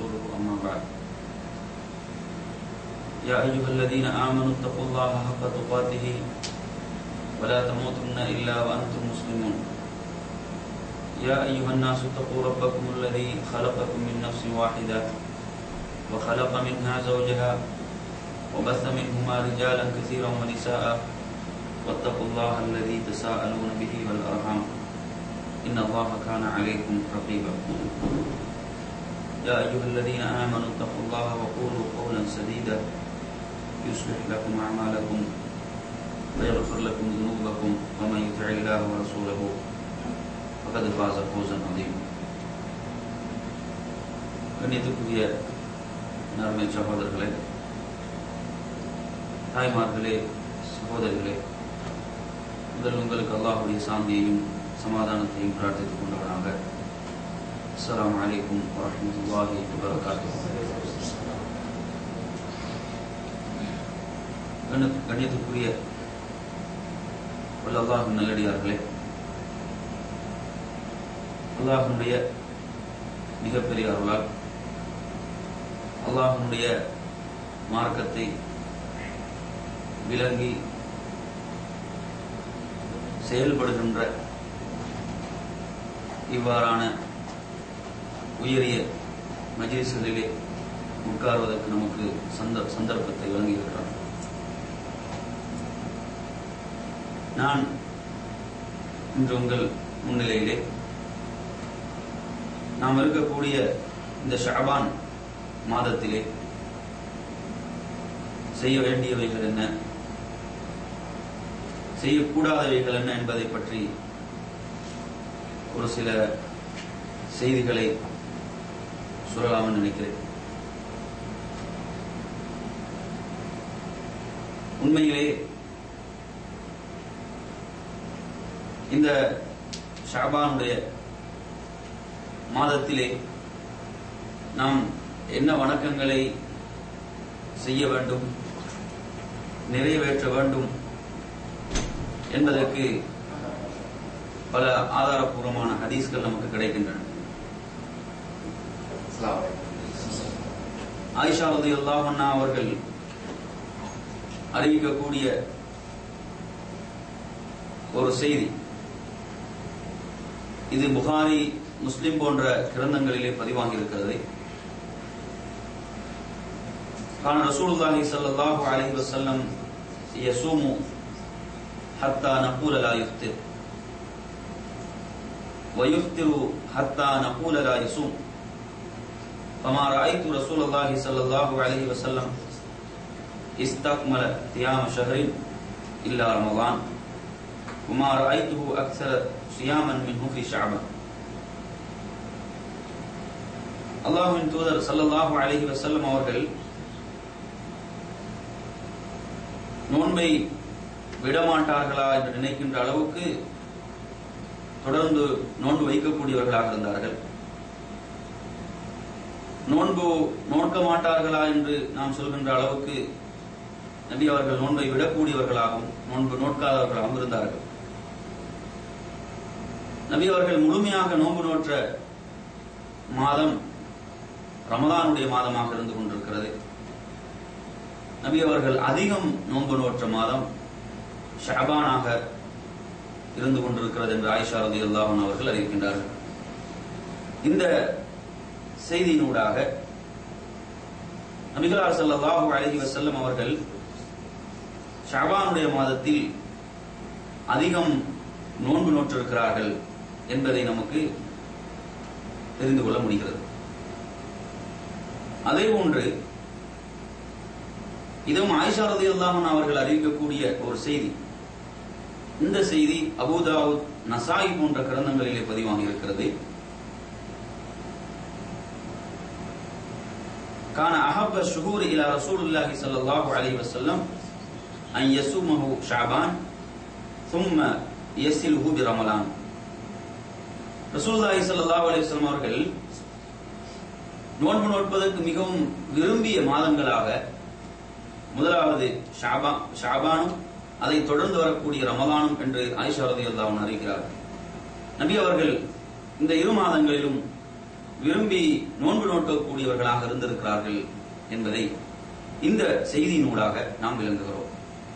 ورسوله أما بعد يا أيها الذين آمنوا اتقوا الله حق تقاته ولا تموتن إلا وأنتم مسلمون يا أيها الناس اتقوا ربكم الذي خلقكم من نفس واحدة وخلق منها زوجها وبث منهما رجالا كثيرا ونساء واتقوا الله الذي تساءلون به والأرحام إن الله كان عليكم رقيبا يا أيها الذين آمنوا اتقوا الله وقولوا قولا سديدا يصلح لكم أعمالكم ويغفر لكم ذنوبكم ومن يطع الله ورسوله فقد فاز فوزا عظيما கண்ணியத்துக்குரிய நர்மை சகோதரர்களே தாய்மார்களே சகோதரிகளே முதல் உங்களுக்கு அல்லாஹுடைய சாந்தியையும் சமாதானத்தையும் பிரார்த்தித்துக் கொண்டவனாக அஸ்ஸலாமு அலைக்கும் வரஹ்மத்துல்லாஹி வபரகாத்துஹு கண்ணு- கண்ணியத்துக்குரிய வல்ல அல்லாஹின் நல்லடியார்களே அல்லாஹனுடைய மிகப்பெரிய அருளால் அல்லாஹனுடைய மார்க்கத்தை விளங்கி செயல்படுகின்ற இவ்வாறான உயரிய மஜ்லிஸ்களிலே உட்கார்வதற்கு நமக்கு சந்த சந்தர்ப்பத்தை வழங்கியிருக்கிறார் நான் இன்று உங்கள் முன்னிலையிலே நாம் இருக்கக்கூடிய இந்த ஷாபான் மாதத்திலே செய்ய வேண்டியவைகள் என்ன செய்யக்கூடாதவைகள் என்ன என்பதை பற்றி ஒரு சில செய்திகளை சொல்லலாம்னு நினைக்கிறேன் உண்மையிலே இந்த ஷாபானுடைய மாதத்திலே நாம் என்ன வணக்கங்களை செய்ய வேண்டும் நிறைவேற்ற வேண்டும் என்பதற்கு பல ஆதாரபூர்வமான ஹதீஸ்கள் நமக்கு கிடைக்கின்றன ஆயிஷா ரதி அல்லாஹண்ணா அவர்கள் அறிவிக்கக்கூடிய ஒரு செய்தி இது புகாரி முஸ்லிம் போன்ற கிரந்தங்களிலே பதிவாகி இருக்கிறது கான ரசூலுல்லாஹி ஸல்லல்லாஹு அலைஹி வஸல்லம் யஸூமு ஹத்தா நகூல லா யுஃப்திர் ويفطر حتى نقول لا يصوم فما رأيت رسول الله صلى الله عليه وسلم استكمل صيام شهر إلا رمضان وما رأيته أكثر صياما منه في شعبان அல்லாஹ்வின் தூதர் ஸல்லல்லாஹு அலைஹி வஸல்லம் அவர்கள் நோன்பை விடமாட்டார்களா என்று நினைக்கின்ற அளவுக்கு தொடர்ந்து நோன்பு வைக்கக்கூடியவர்களாக இருந்தார்கள் நோன்பு நோக்க மாட்டார்களா என்று நாம் சொல்கின்ற அளவுக்கு நபி அவர்கள் நோன்பை விடக்கூடியவர்களாகவும் நோன்பு நோட்காதவர்களாகவும் இருந்தார்கள் நபி அவர்கள் முழுமையாக நோன்பு நோற்ற மாதம் ரமதானுடைய மாதமாக இருந்து கொண்டிருக்கிறது நபி அவர்கள் அதிகம் நோன்பு நோற்ற மாதம் ஷாபானாக இருந்து கொண்டிருக்கிறது என்று ஆயிஷா ரதி அல்லாஹன் அவர்கள் அறிவிக்கின்றார்கள் இந்த செய்தியினூடாக நபிகளார் ஸல்லல்லாஹு அலைஹி வஸல்லம் அவர்கள் ஷாபானுடைய மாதத்தில் அதிகம் நோன்பு நோற்றிருக்கிறார்கள் என்பதை நமக்கு தெரிந்து கொள்ள முடிகிறது அதே போன்று இதுவும் ஆயிஷா ரதி அல்லாஹன் அவர்கள் அறிவிக்கக்கூடிய ஒரு செய்தி இந்த செய்தி அபுதாவுத் நசாயி போன்ற கிரந்தங்களிலே பதிவாகி இருக்கிறது كان أحب الشهور إلى رسول الله صلى الله عليه وسلم أن يصومه شعبان ثم يصله برمضان ரசூலுல்லாஹி ஸல்லல்லாஹு அலைஹி வஸல்லம் அவர்கள் நோன்பு நோட்பதற்கு மிகவும் விரும்பிய மாதங்களாக முதலாவது ஷாபா ஷாபானும் அதை தொடர்ந்து வரக்கூடிய ரமலானும் என்று ஆயிஷா ரதி அல்லாஹ் அறிவிக்கிறார்கள் நபி அவர்கள் இந்த இரு மாதங்களிலும் விரும்பி நோன்பு நோட்டக்கூடியவர்களாக இருந்திருக்கிறார்கள் என்பதை இந்த செய்தியினூடாக நாம் விளங்குகிறோம்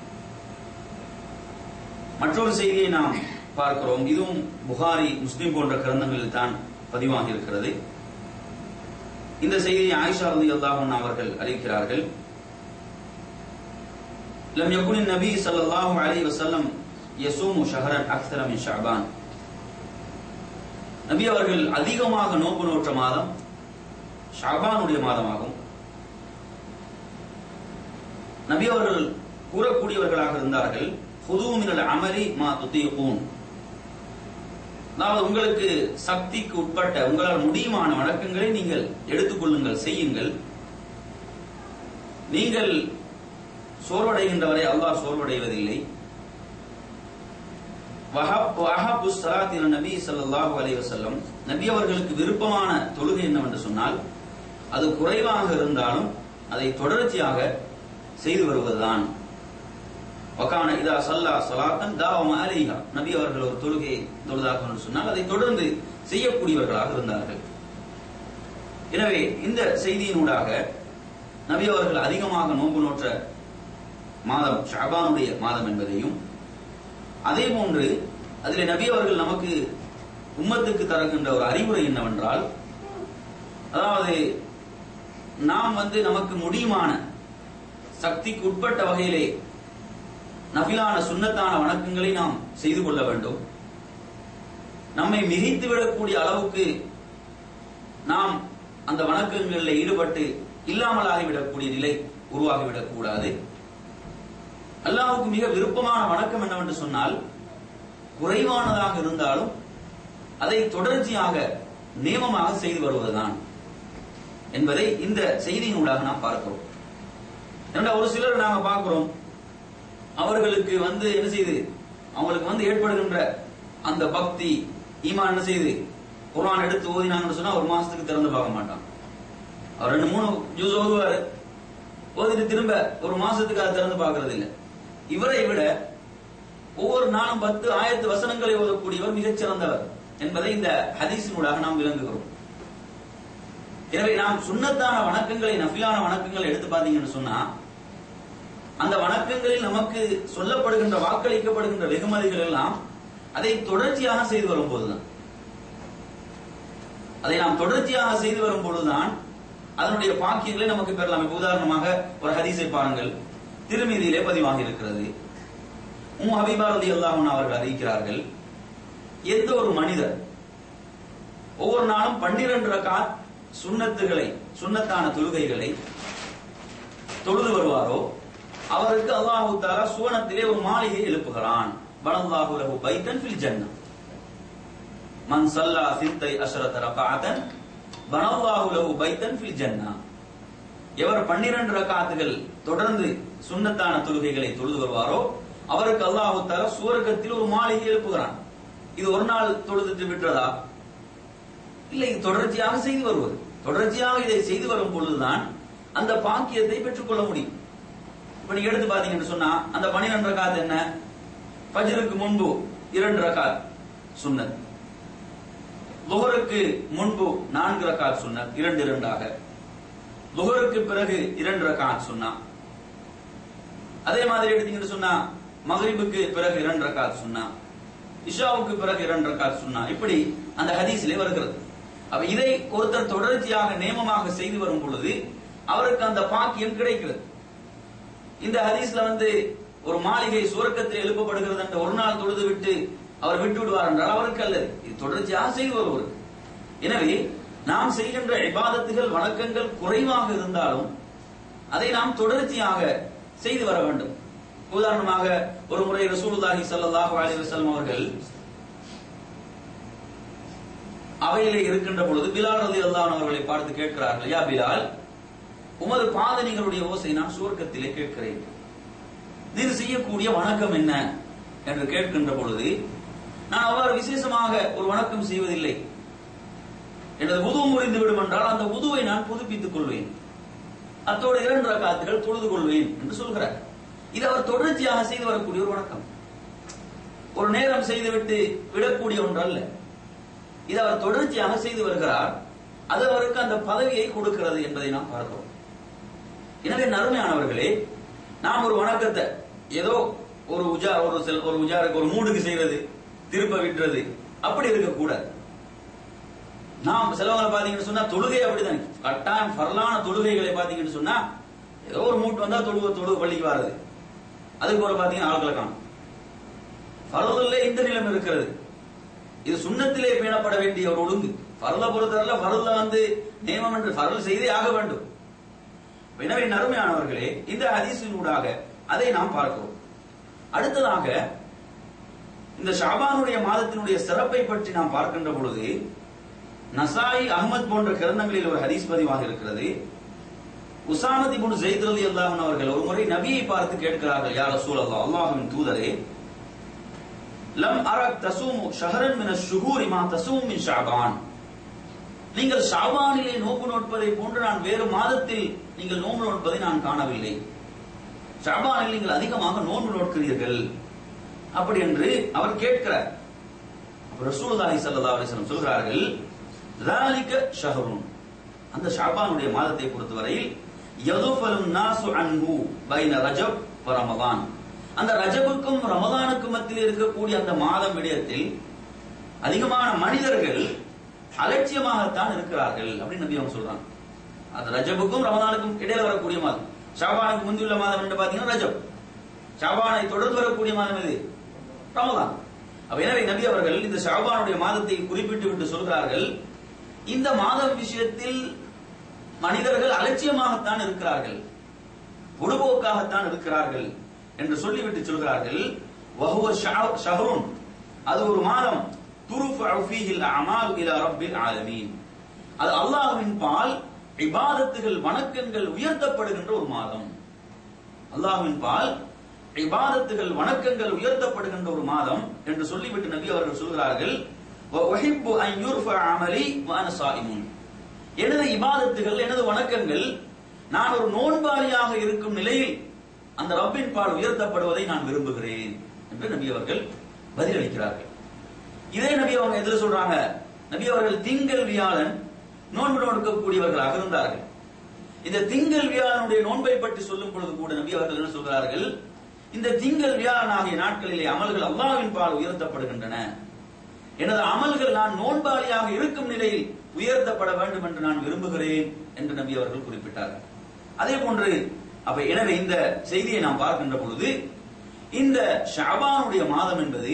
மற்றொரு செய்தியை நாம் பார்க்கிறோம் இதுவும் புகாரி முஸ்லிம் போன்ற கிரந்தங்களில் தான் பதிவாகி இருக்கிறது இந்த செய்தியை ஆயிஷா ரதி அல்லாஹன் அவர்கள் அறிவிக்கிறார்கள் لم يكن النبي صلى الله عليه وسلم يصوم شهرا اكثر من شعبان நபி அவர்கள் அதிகமாக நோன்பு நோற்ற மாதம் ஷாபானுடைய மாதமாகும் நபி அவர்கள் கூறக்கூடியவர்களாக இருந்தார்கள் புதுமினல் அமரி மா துத்தியகூன் அதாவது உங்களுக்கு சக்திக்கு உட்பட்ட உங்களால் முடியுமான வழக்கங்களை நீங்கள் எடுத்துக்கொள்ளுங்கள் செய்யுங்கள் நீங்கள் சோர்வடைகின்றவரை அல்லாஹ் சோர்வடைவதில்லை நபி சல்லாஹூ அலி வசல்லம் நபி அவர்களுக்கு விருப்பமான தொழுகை என்னவென்று சொன்னால் அது குறைவாக இருந்தாலும் அதை தொடர்ச்சியாக செய்து வருவதுதான் வக்கான இதா சல்லா சலாத்தன் தாவம் அலிஹா நபி அவர்கள் ஒரு தொழுகையை தொழுதாக சொன்னால் அதை தொடர்ந்து செய்யக்கூடியவர்களாக இருந்தார்கள் எனவே இந்த செய்தியினூடாக நபி அவர்கள் அதிகமாக நோன்பு நோற்ற மாதம் ஷாபானுடைய மாதம் என்பதையும் அதே போன்று அதில் நபி அவர்கள் நமக்கு உம்மத்துக்கு தருகின்ற ஒரு அறிவுரை என்னவென்றால் அதாவது நாம் வந்து நமக்கு முடியுமான சக்திக்கு உட்பட்ட வகையிலே நபிலான சுண்ணத்தான வணக்கங்களை நாம் செய்து கொள்ள வேண்டும் நம்மை மிகைத்து விடக்கூடிய அளவுக்கு நாம் அந்த வணக்கங்களில் ஈடுபட்டு இல்லாமலாகிவிடக்கூடிய நிலை உருவாகிவிடக் கூடாது அல்லாவுக்கு மிக விருப்பமான வணக்கம் என்னவென்று சொன்னால் குறைவானதாக இருந்தாலும் அதை தொடர்ச்சியாக நியமமாக செய்து வருவதுதான் என்பதை இந்த செய்தியினூடாக நாம் பார்க்கிறோம் ஏன்னா ஒரு சிலர் நாங்க பார்க்கிறோம் அவர்களுக்கு வந்து என்ன செய்யுது அவங்களுக்கு வந்து ஏற்படுகின்ற அந்த பக்தி ஈமான் என்ன செய்யுது குரான் எடுத்து ஓதினாங்கன்னு சொன்னா ஒரு மாசத்துக்கு திறந்து பார்க்க மாட்டான் அவர் ரெண்டு மூணு ஜூஸ் ஓதுவாரு ஓதிட்டு திரும்ப ஒரு மாசத்துக்கு அதை திறந்து பார்க்கறது இல்லை இவரை விட ஒவ்வொரு நாளும் பத்து ஆயிரத்து வசனங்களை ஓதக்கூடியவர் மிகச் சிறந்தவர் என்பதை இந்த ஹதீஸினூடாக நாம் விளங்குகிறோம் எனவே நாம் சுண்ணத்தான வணக்கங்களை நஃபிலான வணக்கங்களை எடுத்து பார்த்தீங்கன்னு சொன்னா அந்த வணக்கங்களில் நமக்கு சொல்லப்படுகின்ற வாக்களிக்கப்படுகின்ற வெகுமதிகள் எல்லாம் அதை தொடர்ச்சியாக செய்து வரும் போதுதான் அதை நாம் தொடர்ச்சியாக செய்து வரும் பொழுதுதான் அதனுடைய பாக்கியங்களை நமக்கு பெறலாம் இப்ப உதாரணமாக ஒரு ஹதீஸை பாருங்கள் திருமீதியிலே பதிவாகி இருக்கிறது உம் ஹபீபாரதி அல்லாஹன் அவர்கள் அறிவிக்கிறார்கள் எந்த ஒரு மனிதர் ஒவ்வொரு நாளும் பன்னிரண்டு ரகாத் சுண்ணத்துகளை சுண்ணத்தான தொழுகைகளை தொழுது வருவாரோ அவருக்கு அல்லாஹு தாலா சுவனத்திலே ஒரு மாளிகை எழுப்புகிறான் பனல்லாஹு லஹு பைத்தன் ஃபில் ஜன்னah மன் சல்லா சித்தை அஷரத ரகாத்தன் பனல்லாஹு லஹு பைத்தன் ஃபில் ஜன்னah எவர் பன்னிரண்டு ரகாத்துகள் தொடர்ந்து சுண்ணத்தான தொழுகைகளை தொழுது வருவாரோ அவருக்கு அல்லாஹு தாலா சுவர்க்கத்தில் ஒரு மாளிகை எழுப்புகிறான் இது ஒரு நாள் தொழுதுட்டு விட்டுறதா இல்லை இது தொடர்ச்சியாக செய்து வருவது தொடர்ச்சியாக இதை செய்து வரும் பொழுதுதான் அந்த பாக்கியத்தை பெற்றுக்கொள்ள முடியும் இப்ப நீங்க எடுத்து பாத்தீங்கன்னு சொன்னா அந்த பன்னிரண்டு ரகாத் என்ன ஃபஜ்ருக்கு முன்பு இரண்டு ரகாத் சுன்னத் லுஹருக்கு முன்பு நான்கு ரகாத் சுன்னத் இரண்டு இரண்டாக லுஹருக்கு பிறகு இரண்டு ரகாத் சுன்னா அதே மாதிரி எடுத்தீங்கன்னு சொன்னா மகரிபுக்கு பிறகு இரண்டு ரகாத் சுன்னா இஷாவுக்கு பிறகு இரண்டு ரகாத் சுன்னா இப்படி அந்த ஹதீஸிலே வருகிறது அப்ப இதை ஒருத்தர் தொடர்ச்சியாக நியமமாக செய்து வரும் பொழுது அவருக்கு அந்த பாக்கியம் கிடைக்கிறது இந்த ஹதீஸ்ல வந்து ஒரு மாளிகை சுரக்கத்தில் எழுப்பப்படுகிறது என்ற ஒரு நாள் தொழுது விட்டு அவர் விட்டு விடுவார் என்றால் அவருக்கு அல்ல இது தொடர்ச்சியாக செய்து வருவருக்கு எனவே நாம் செய்கின்ற இபாதத்துகள் வணக்கங்கள் குறைவாக இருந்தாலும் அதை நாம் தொடர்ச்சியாக செய்து வர வேண்டும் உதாரணமாக ஒரு முறை ரசூலுல்லாஹி ஸல்லல்லாஹு அலைஹி வஸல்லம் அவர்கள் அவையிலே இருக்கின்ற பொழுது பிலால் ரலியல்லாஹு அவர்களை பார்த்து கேட்கிறார்கள் யா பிலால் உமது பாதணிகளுடைய ஓசை நான் சுவர்க்கத்திலே கேட்கிறேன் நீர் செய்யக்கூடிய வணக்கம் என்ன என்று கேட்கின்ற பொழுது நான் அவ்வாறு விசேஷமாக ஒரு வணக்கம் செய்வதில்லை எனது உதுவு முறிந்து விடும் என்றால் அந்த உதுவை நான் புதுப்பித்துக் கொள்வேன் அத்தோடு இரண்டு ரகாத்துகள் தொழுது கொள்வேன் என்று சொல்கிறார் இது அவர் தொடர்ச்சியாக செய்து வரக்கூடிய ஒரு வணக்கம் ஒரு நேரம் செய்துவிட்டு விடக்கூடிய ஒன்று அல்ல இது அவர் தொடர்ச்சியாக செய்து வருகிறார் அது அவருக்கு அந்த பதவியை கொடுக்கிறது என்பதை நாம் பார்க்கிறோம் எனவே நறுமையானவர்களே நாம் ஒரு வணக்கத்தை ஏதோ ஒரு உஜா ஒரு செல் ஒரு உஜாருக்கு ஒரு மூடுக்கு செய்வது திருப்ப விட்டுறது அப்படி இருக்கக்கூடாது நாம் சிலவங்களை பாத்தீங்கன்னு சொன்னா தொழுகை அப்படிதான் கட்டாயம் பரலான தொழுகைகளை பாத்தீங்கன்னு சொன்னா ஏதோ ஒரு மூட்டு வந்தா தொழுக தொழுக பள்ளிக்கு வர்றது அதுக்கு ஒரு பாத்தீங்கன்னா ஆட்களை காணும் பரவல்ல இந்த நிலைமை இருக்கிறது இது சுண்ணத்திலே பேணப்பட வேண்டிய ஒரு ஒழுங்கு பரல பொறுத்தவரையில பரல வந்து நியமம் என்று பரல் செய்தே ஆக வேண்டும் எனவே நறுமையானவர்களே இந்த ஹதீஸினூடாக அதை நாம் பார்க்கிறோம் அடுத்ததாக இந்த ஷாபானுடைய மாதத்தினுடைய சிறப்பை பற்றி நாம் பார்க்கின்ற பொழுது நசாயி அஹ்மத் போன்ற கிரந்தங்களில் ஒரு ஹதீஸ் பதிவாக இருக்கிறது உசாமதி முன் ஜெயித் ரலி அல்லாஹன் அவர்கள் ஒரு முறை நபியை பார்த்து கேட்கிறார்கள் யார் ரசூல் அல்லாஹ் அல்லாஹின் தூதரே லம் அரக் தசூமு ஷஹரன் மின ஷுஹூரி மா தசூம் மின் ஷாபான் நீங்கள் ஷாபானிலே நோன்பு நோட்பதை போன்று நான் வேறு மாதத்தில் நீங்கள் நோன்பு நோட்பதை நான் காணவில்லை ஷாபானில் நீங்கள் அதிகமாக நோன்பு நோட்கிறீர்கள் அப்படி என்று அவர் கேட்கிறார் ரசூலுல்லாஹி ஸல்லல்லாஹு அலைஹி வஸல்லம் சொல்கிறார்கள் ذلك ஷஹருன் அந்த ஷாபானுடைய மாதத்தை பொறுத்தவரையில் யதுஃபலும் நாசு அன்ஹு பைன ரஜப் வ ரமலான் அந்த ரஜபுக்கும் ரமலானுக்கும் மத்தியில் இருக்கக்கூடிய அந்த மாதம் விடயத்தில் அதிகமான மனிதர்கள் அலட்சியமாகத்தான் இருக்கிறார்கள் அப்படின்னு நபி அவங்க சொல்றாங்க அது ரஜபுக்கும் ரமலானுக்கும் இடையில வரக்கூடிய மாதம் ஷாபானுக்கு முந்தியுள்ள மாதம் என்று பாத்தீங்கன்னா ரஜப் ஷாபானை தொடர்ந்து வரக்கூடிய மாதம் இது ரமலான் அப்ப எனவே நபி அவர்கள் இந்த ஷாபானுடைய மாதத்தை குறிப்பிட்டு விட்டு சொல்கிறார்கள் இந்த மாதம் விஷயத்தில் மனிதர்கள் அலட்சியமாகத்தான் இருக்கிறார்கள் பொடுபோக்காகத்தான் இருக்கிறார்கள் என்று சொல்லிவிட்டு சொல்கிறார்கள் வஹுவ ஷஹ்ருன் அது ஒரு மாதம் துருஃபு ஃபீஹில் அமால் இலா ரப்பில் ஆலமீன் அது அல்லாஹ்வின் பால் இபாதத்துகள் வணக்கங்கள் உயர்த்தப்படுகின்ற ஒரு மாதம் அல்லாஹ்வின் பால் இபாதத்துகள் வணக்கங்கள் உயர்த்தப்படுகின்ற ஒரு மாதம் என்று சொல்லிவிட்டு நபி அவர்கள் சொல்கிறார்கள் வஹிப்பு அன் யுர்ஃப அமலி வ அன ஸாயிமுன் எனது இபாதத்துகள் எனது வணக்கங்கள் நான் ஒரு நோன்பாளியாக இருக்கும் நிலையில் அந்த ரப்பின் பால் உயர்த்தப்படுவதை நான் விரும்புகிறேன் என்று நபி அவர்கள் பதிலளிக்கிறார்கள் இதே நபி அவங்க எதிர சொல்றாங்க நபி அவர்கள் திங்கள் வியாழன் நோன்பு நோக்கக்கூடியவர்களாக இருந்தார்கள் இந்த திங்கள் வியாழனுடைய நோன்பை பற்றி சொல்லும் பொழுது கூட நபி அவர்கள் என்ன சொல்கிறார்கள் இந்த திங்கள் வியாழன் ஆகிய நாட்களிலே அமல்கள் அல்லாவின் பால் உயர்த்தப்படுகின்றன எனது அமல்கள் நான் நோன்பாளியாக இருக்கும் நிலையில் உயர்த்தப்பட வேண்டும் என்று நான் விரும்புகிறேன் என்று நபி அவர்கள் குறிப்பிட்டார்கள் அதே போன்று அப்ப எனவே இந்த செய்தியை நாம் பார்க்கின்ற பொழுது இந்த ஷாபானுடைய மாதம் என்பது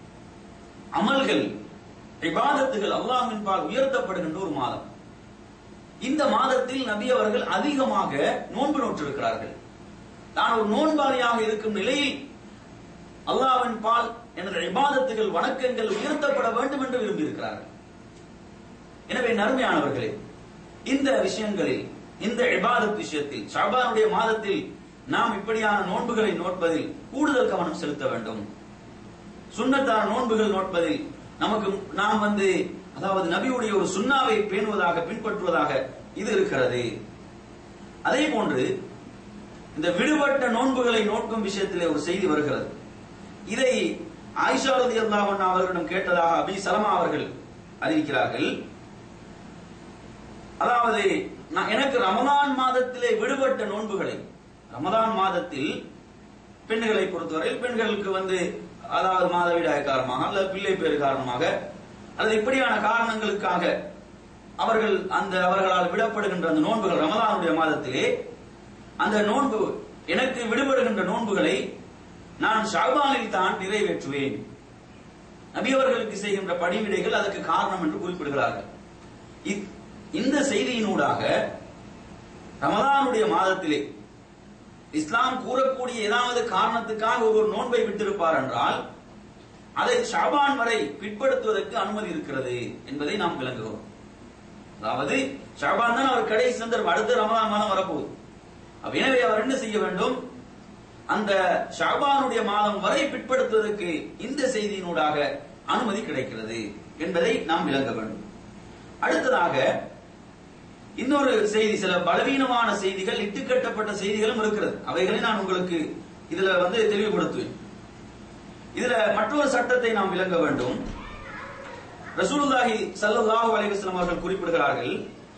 அமல்கள் இபாதத்துகள் அல்லாஹ்வின் பால் உயர்த்தப்படுகின்ற ஒரு மாதம் இந்த மாதத்தில் நபி அவர்கள் அதிகமாக நோன்பு நோற்றிருக்கிறார்கள் நான் ஒரு நோன்பாளியாக இருக்கும் நிலையில் அல்லாஹ்வின் பால் எனது இபாதத்துகள் வணக்கங்கள் உயர்த்தப்பட வேண்டும் என்று விரும்பியிருக்கிறார்கள் எனவே நறுமையானவர்களே இந்த விஷயங்களில் இந்த இபாதத் விஷயத்தில் ஷாபானுடைய மாதத்தில் நாம் இப்படியான நோன்புகளை நோட்பதில் கூடுதல் கவனம் செலுத்த வேண்டும் சுண்ணத்தான நோன்புகள் நோட்பதில் நமக்கு நாம் வந்து அதாவது நபியுடைய ஒரு சுண்ணாவை பேணுவதாக பின்பற்றுவதாக இது இருக்கிறது அதே போன்று இந்த விடுபட்ட நோன்புகளை நோக்கும் விஷயத்திலே ஒரு செய்தி வருகிறது இதை ஆயிஷா ரதி அல்லாஹ் அவர்களிடம் கேட்டதாக அபி சலமா அவர்கள் அறிவிக்கிறார்கள் அதாவது நான் எனக்கு ரமதான் மாதத்திலே விடுபட்ட நோன்புகளை ரமதான் மாதத்தில் பெண்களை பொறுத்தவரையில் பெண்களுக்கு வந்து அதாவது மாதவிடாய் காரணமாக அல்லது பிள்ளை பேறு காரணமாக அல்லது இப்படியான காரணங்களுக்காக அவர்கள் அந்த அவர்களால் விடப்படுகின்ற அந்த நோன்புகள் ரமதானுடைய மாதத்திலே அந்த நோன்பு எனக்கு விடுபடுகின்ற நோன்புகளை நான் ஷாபானில் தான் நிறைவேற்றுவேன் நபி அவர்களுக்கு செய்கின்ற பணிவிடைகள் அதற்கு காரணம் என்று குறிப்பிடுகிறார்கள் இத்- இந்த செய்தியினூடாக ரமதானுடைய மாதத்திலே இஸ்லாம் கூறக்கூடிய ஏதாவது காரணத்துக்காக ஒருவர் நோன்பை விட்டிருப்பார் என்றால் அதை ஷாபான் வரை பிற்படுத்துவதற்கு அனுமதி இருக்கிறது என்பதை நாம் விளங்குகிறோம் அதாவது ஷாபான் தான் அவர் கடைசி சந்தர்ப்பம் அடுத்த ரமதான் மாதம் வரப்போகுது அப்ப எனவே அவர் என்ன செய்ய வேண்டும் அந்த ஷாபானுடைய மாதம் வரை பிற்படுத்துவதற்கு இந்த செய்தியினூடாக அனுமதி கிடைக்கிறது என்பதை நாம் விளங்க வேண்டும் அடுத்ததாக இன்னொரு செய்தி சில பலவீனமான செய்திகள் இட்டுக்கட்டப்பட்ட செய்திகளும் இருக்கிறது அவைகளை நான் உங்களுக்கு இதுல வந்து தெளிவுபடுத்துவேன் இதுல மற்றொரு சட்டத்தை நாம் விளங்க வேண்டும் ரசூலுல்லாஹி ஸல்லல்லாஹு அலைஹி வஸல்லம் அவர்கள் குறிப்பிடுகிறார்கள்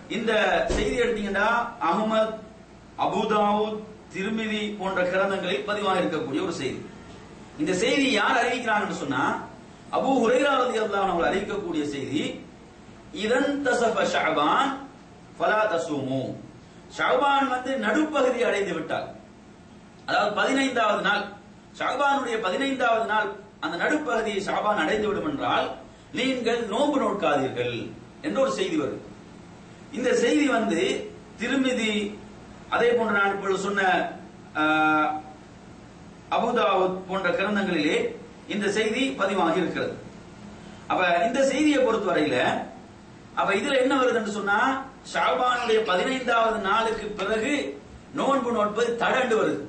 இந்த செய்தி எடுத்தீங்கன்னா அகமது அபுதாவுத் திருமிதி போன்ற கிரந்தங்களில் பதிவாக இருக்கக்கூடிய ஒரு செய்தி இந்த செய்தி யார் அறிவிக்கிறாங்கன்னு சொன்னா அபு ஹுரைரா ரலியல்லாஹு அன்ஹு அவர்கள் அறிவிக்கக்கூடிய செய்தி இதன் தசஃப ஷஅபான் ஃபலா தசூமு ஷஅபான் வந்து நடுப்பகுதி அடைந்து விட்டார் அதாவது பதினைந்தாவது நாள் ஷாபானுடைய பதினைந்தாவது நாள் அந்த நடுப்பகுதியை ஷாபான் அடைந்து விடும் என்றால் நீங்கள் நோன்பு நோக்காதீர்கள் என்ற ஒரு செய்தி வருது இந்த செய்தி வந்து திருமிதி அதே போன்ற நான் இப்பொழுது சொன்ன ஆஹ், அபுதாவுத் போன்ற கிரந்தங்களிலே இந்த செய்தி பதிவாகி இருக்கிறது அப்ப இந்த செய்தியை பொறுத்தவரையில அப்ப இதுல என்ன வருது என்று சொன்னா ஷாபானுடைய பதினைந்தாவது நாளுக்கு பிறகு நோன்பு நோட்பது தடண்டு வருது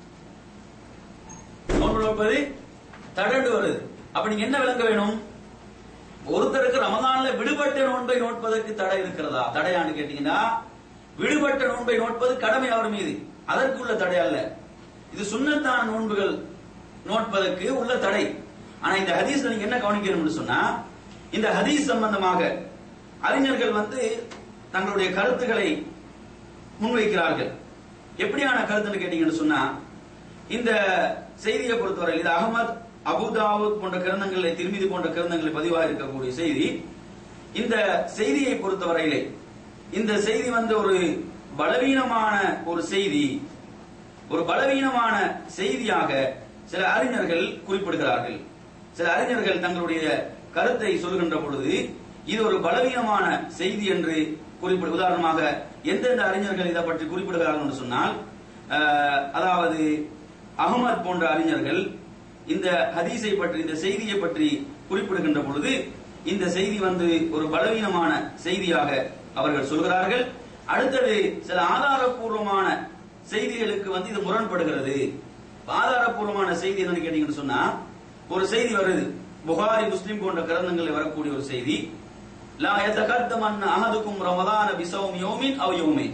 நோன்பு நோட்பது தடண்டு வருது அப்ப நீங்க என்ன விளங்க வேணும் ஒருத்தருக்கு ரமதான்ல விடுபட்ட நோன்பை நோட்பதற்கு தடை இருக்கிறதா தடையான்னு கேட்டீங்கன்னா விடுபட்ட நோன்பை நோட்பது கடமை அவர் மீது அதற்குள்ள தடை அல்ல இது சுண்ணத்தான நோன்புகள் நோட்பதற்கு உள்ள தடை ஆனா இந்த ஹதீஸ்ல நீங்க என்ன கவனிக்கணும்னு சொன்னா இந்த ஹதீஸ் சம்பந்தமாக அறிஞர்கள் வந்து தங்களுடைய கருத்துக்களை முன்வைக்கிறார்கள் எப்படியான கருத்துன்னு கேட்டீங்கன்னு சொன்னா இந்த செய்தியை பொறுத்தவரை இது அகமது அபுதாவுத் போன்ற கிரந்தங்களில் திருமிதி போன்ற கிரந்தங்களில் பதிவாக இருக்கக்கூடிய செய்தி இந்த செய்தியை பொறுத்தவரையிலே இந்த செய்தி வந்து ஒரு பலவீனமான ஒரு செய்தி ஒரு பலவீனமான செய்தியாக சில அறிஞர்கள் குறிப்பிடுகிறார்கள் சில அறிஞர்கள் தங்களுடைய கருத்தை சொல்கின்ற பொழுது இது ஒரு பலவீனமான செய்தி என்று குறிப்பிடு உதாரணமாக எந்தெந்த அறிஞர்கள் இதை பற்றி குறிப்பிடுகிறார்கள் என்று சொன்னால் அஹ், அதாவது அகமது போன்ற அறிஞர்கள் இந்த ஹதீஸை பற்றி இந்த செய்தியை பற்றி குறிப்பிடுகின்ற பொழுது இந்த செய்தி வந்து ஒரு பலவீனமான செய்தியாக அவர்கள் சொல்கிறார்கள் அடுத்தது சில ஆதாரப்பூர்வமான செய்திகளுக்கு வந்து இது முரண்படுகிறது ஆதாரப்பூர்வமான செய்தி என்னன்னு கேட்டீங்கன்னு சொன்னா ஒரு செய்தி வருது புகாரி முஸ்லிம் போன்ற கிரந்தங்களில் வரக்கூடிய ஒரு செய்தி லா யதகத்தமன் அஹதுக்கும் ரமதான பிசௌம் யோமின் அவ் யோமின்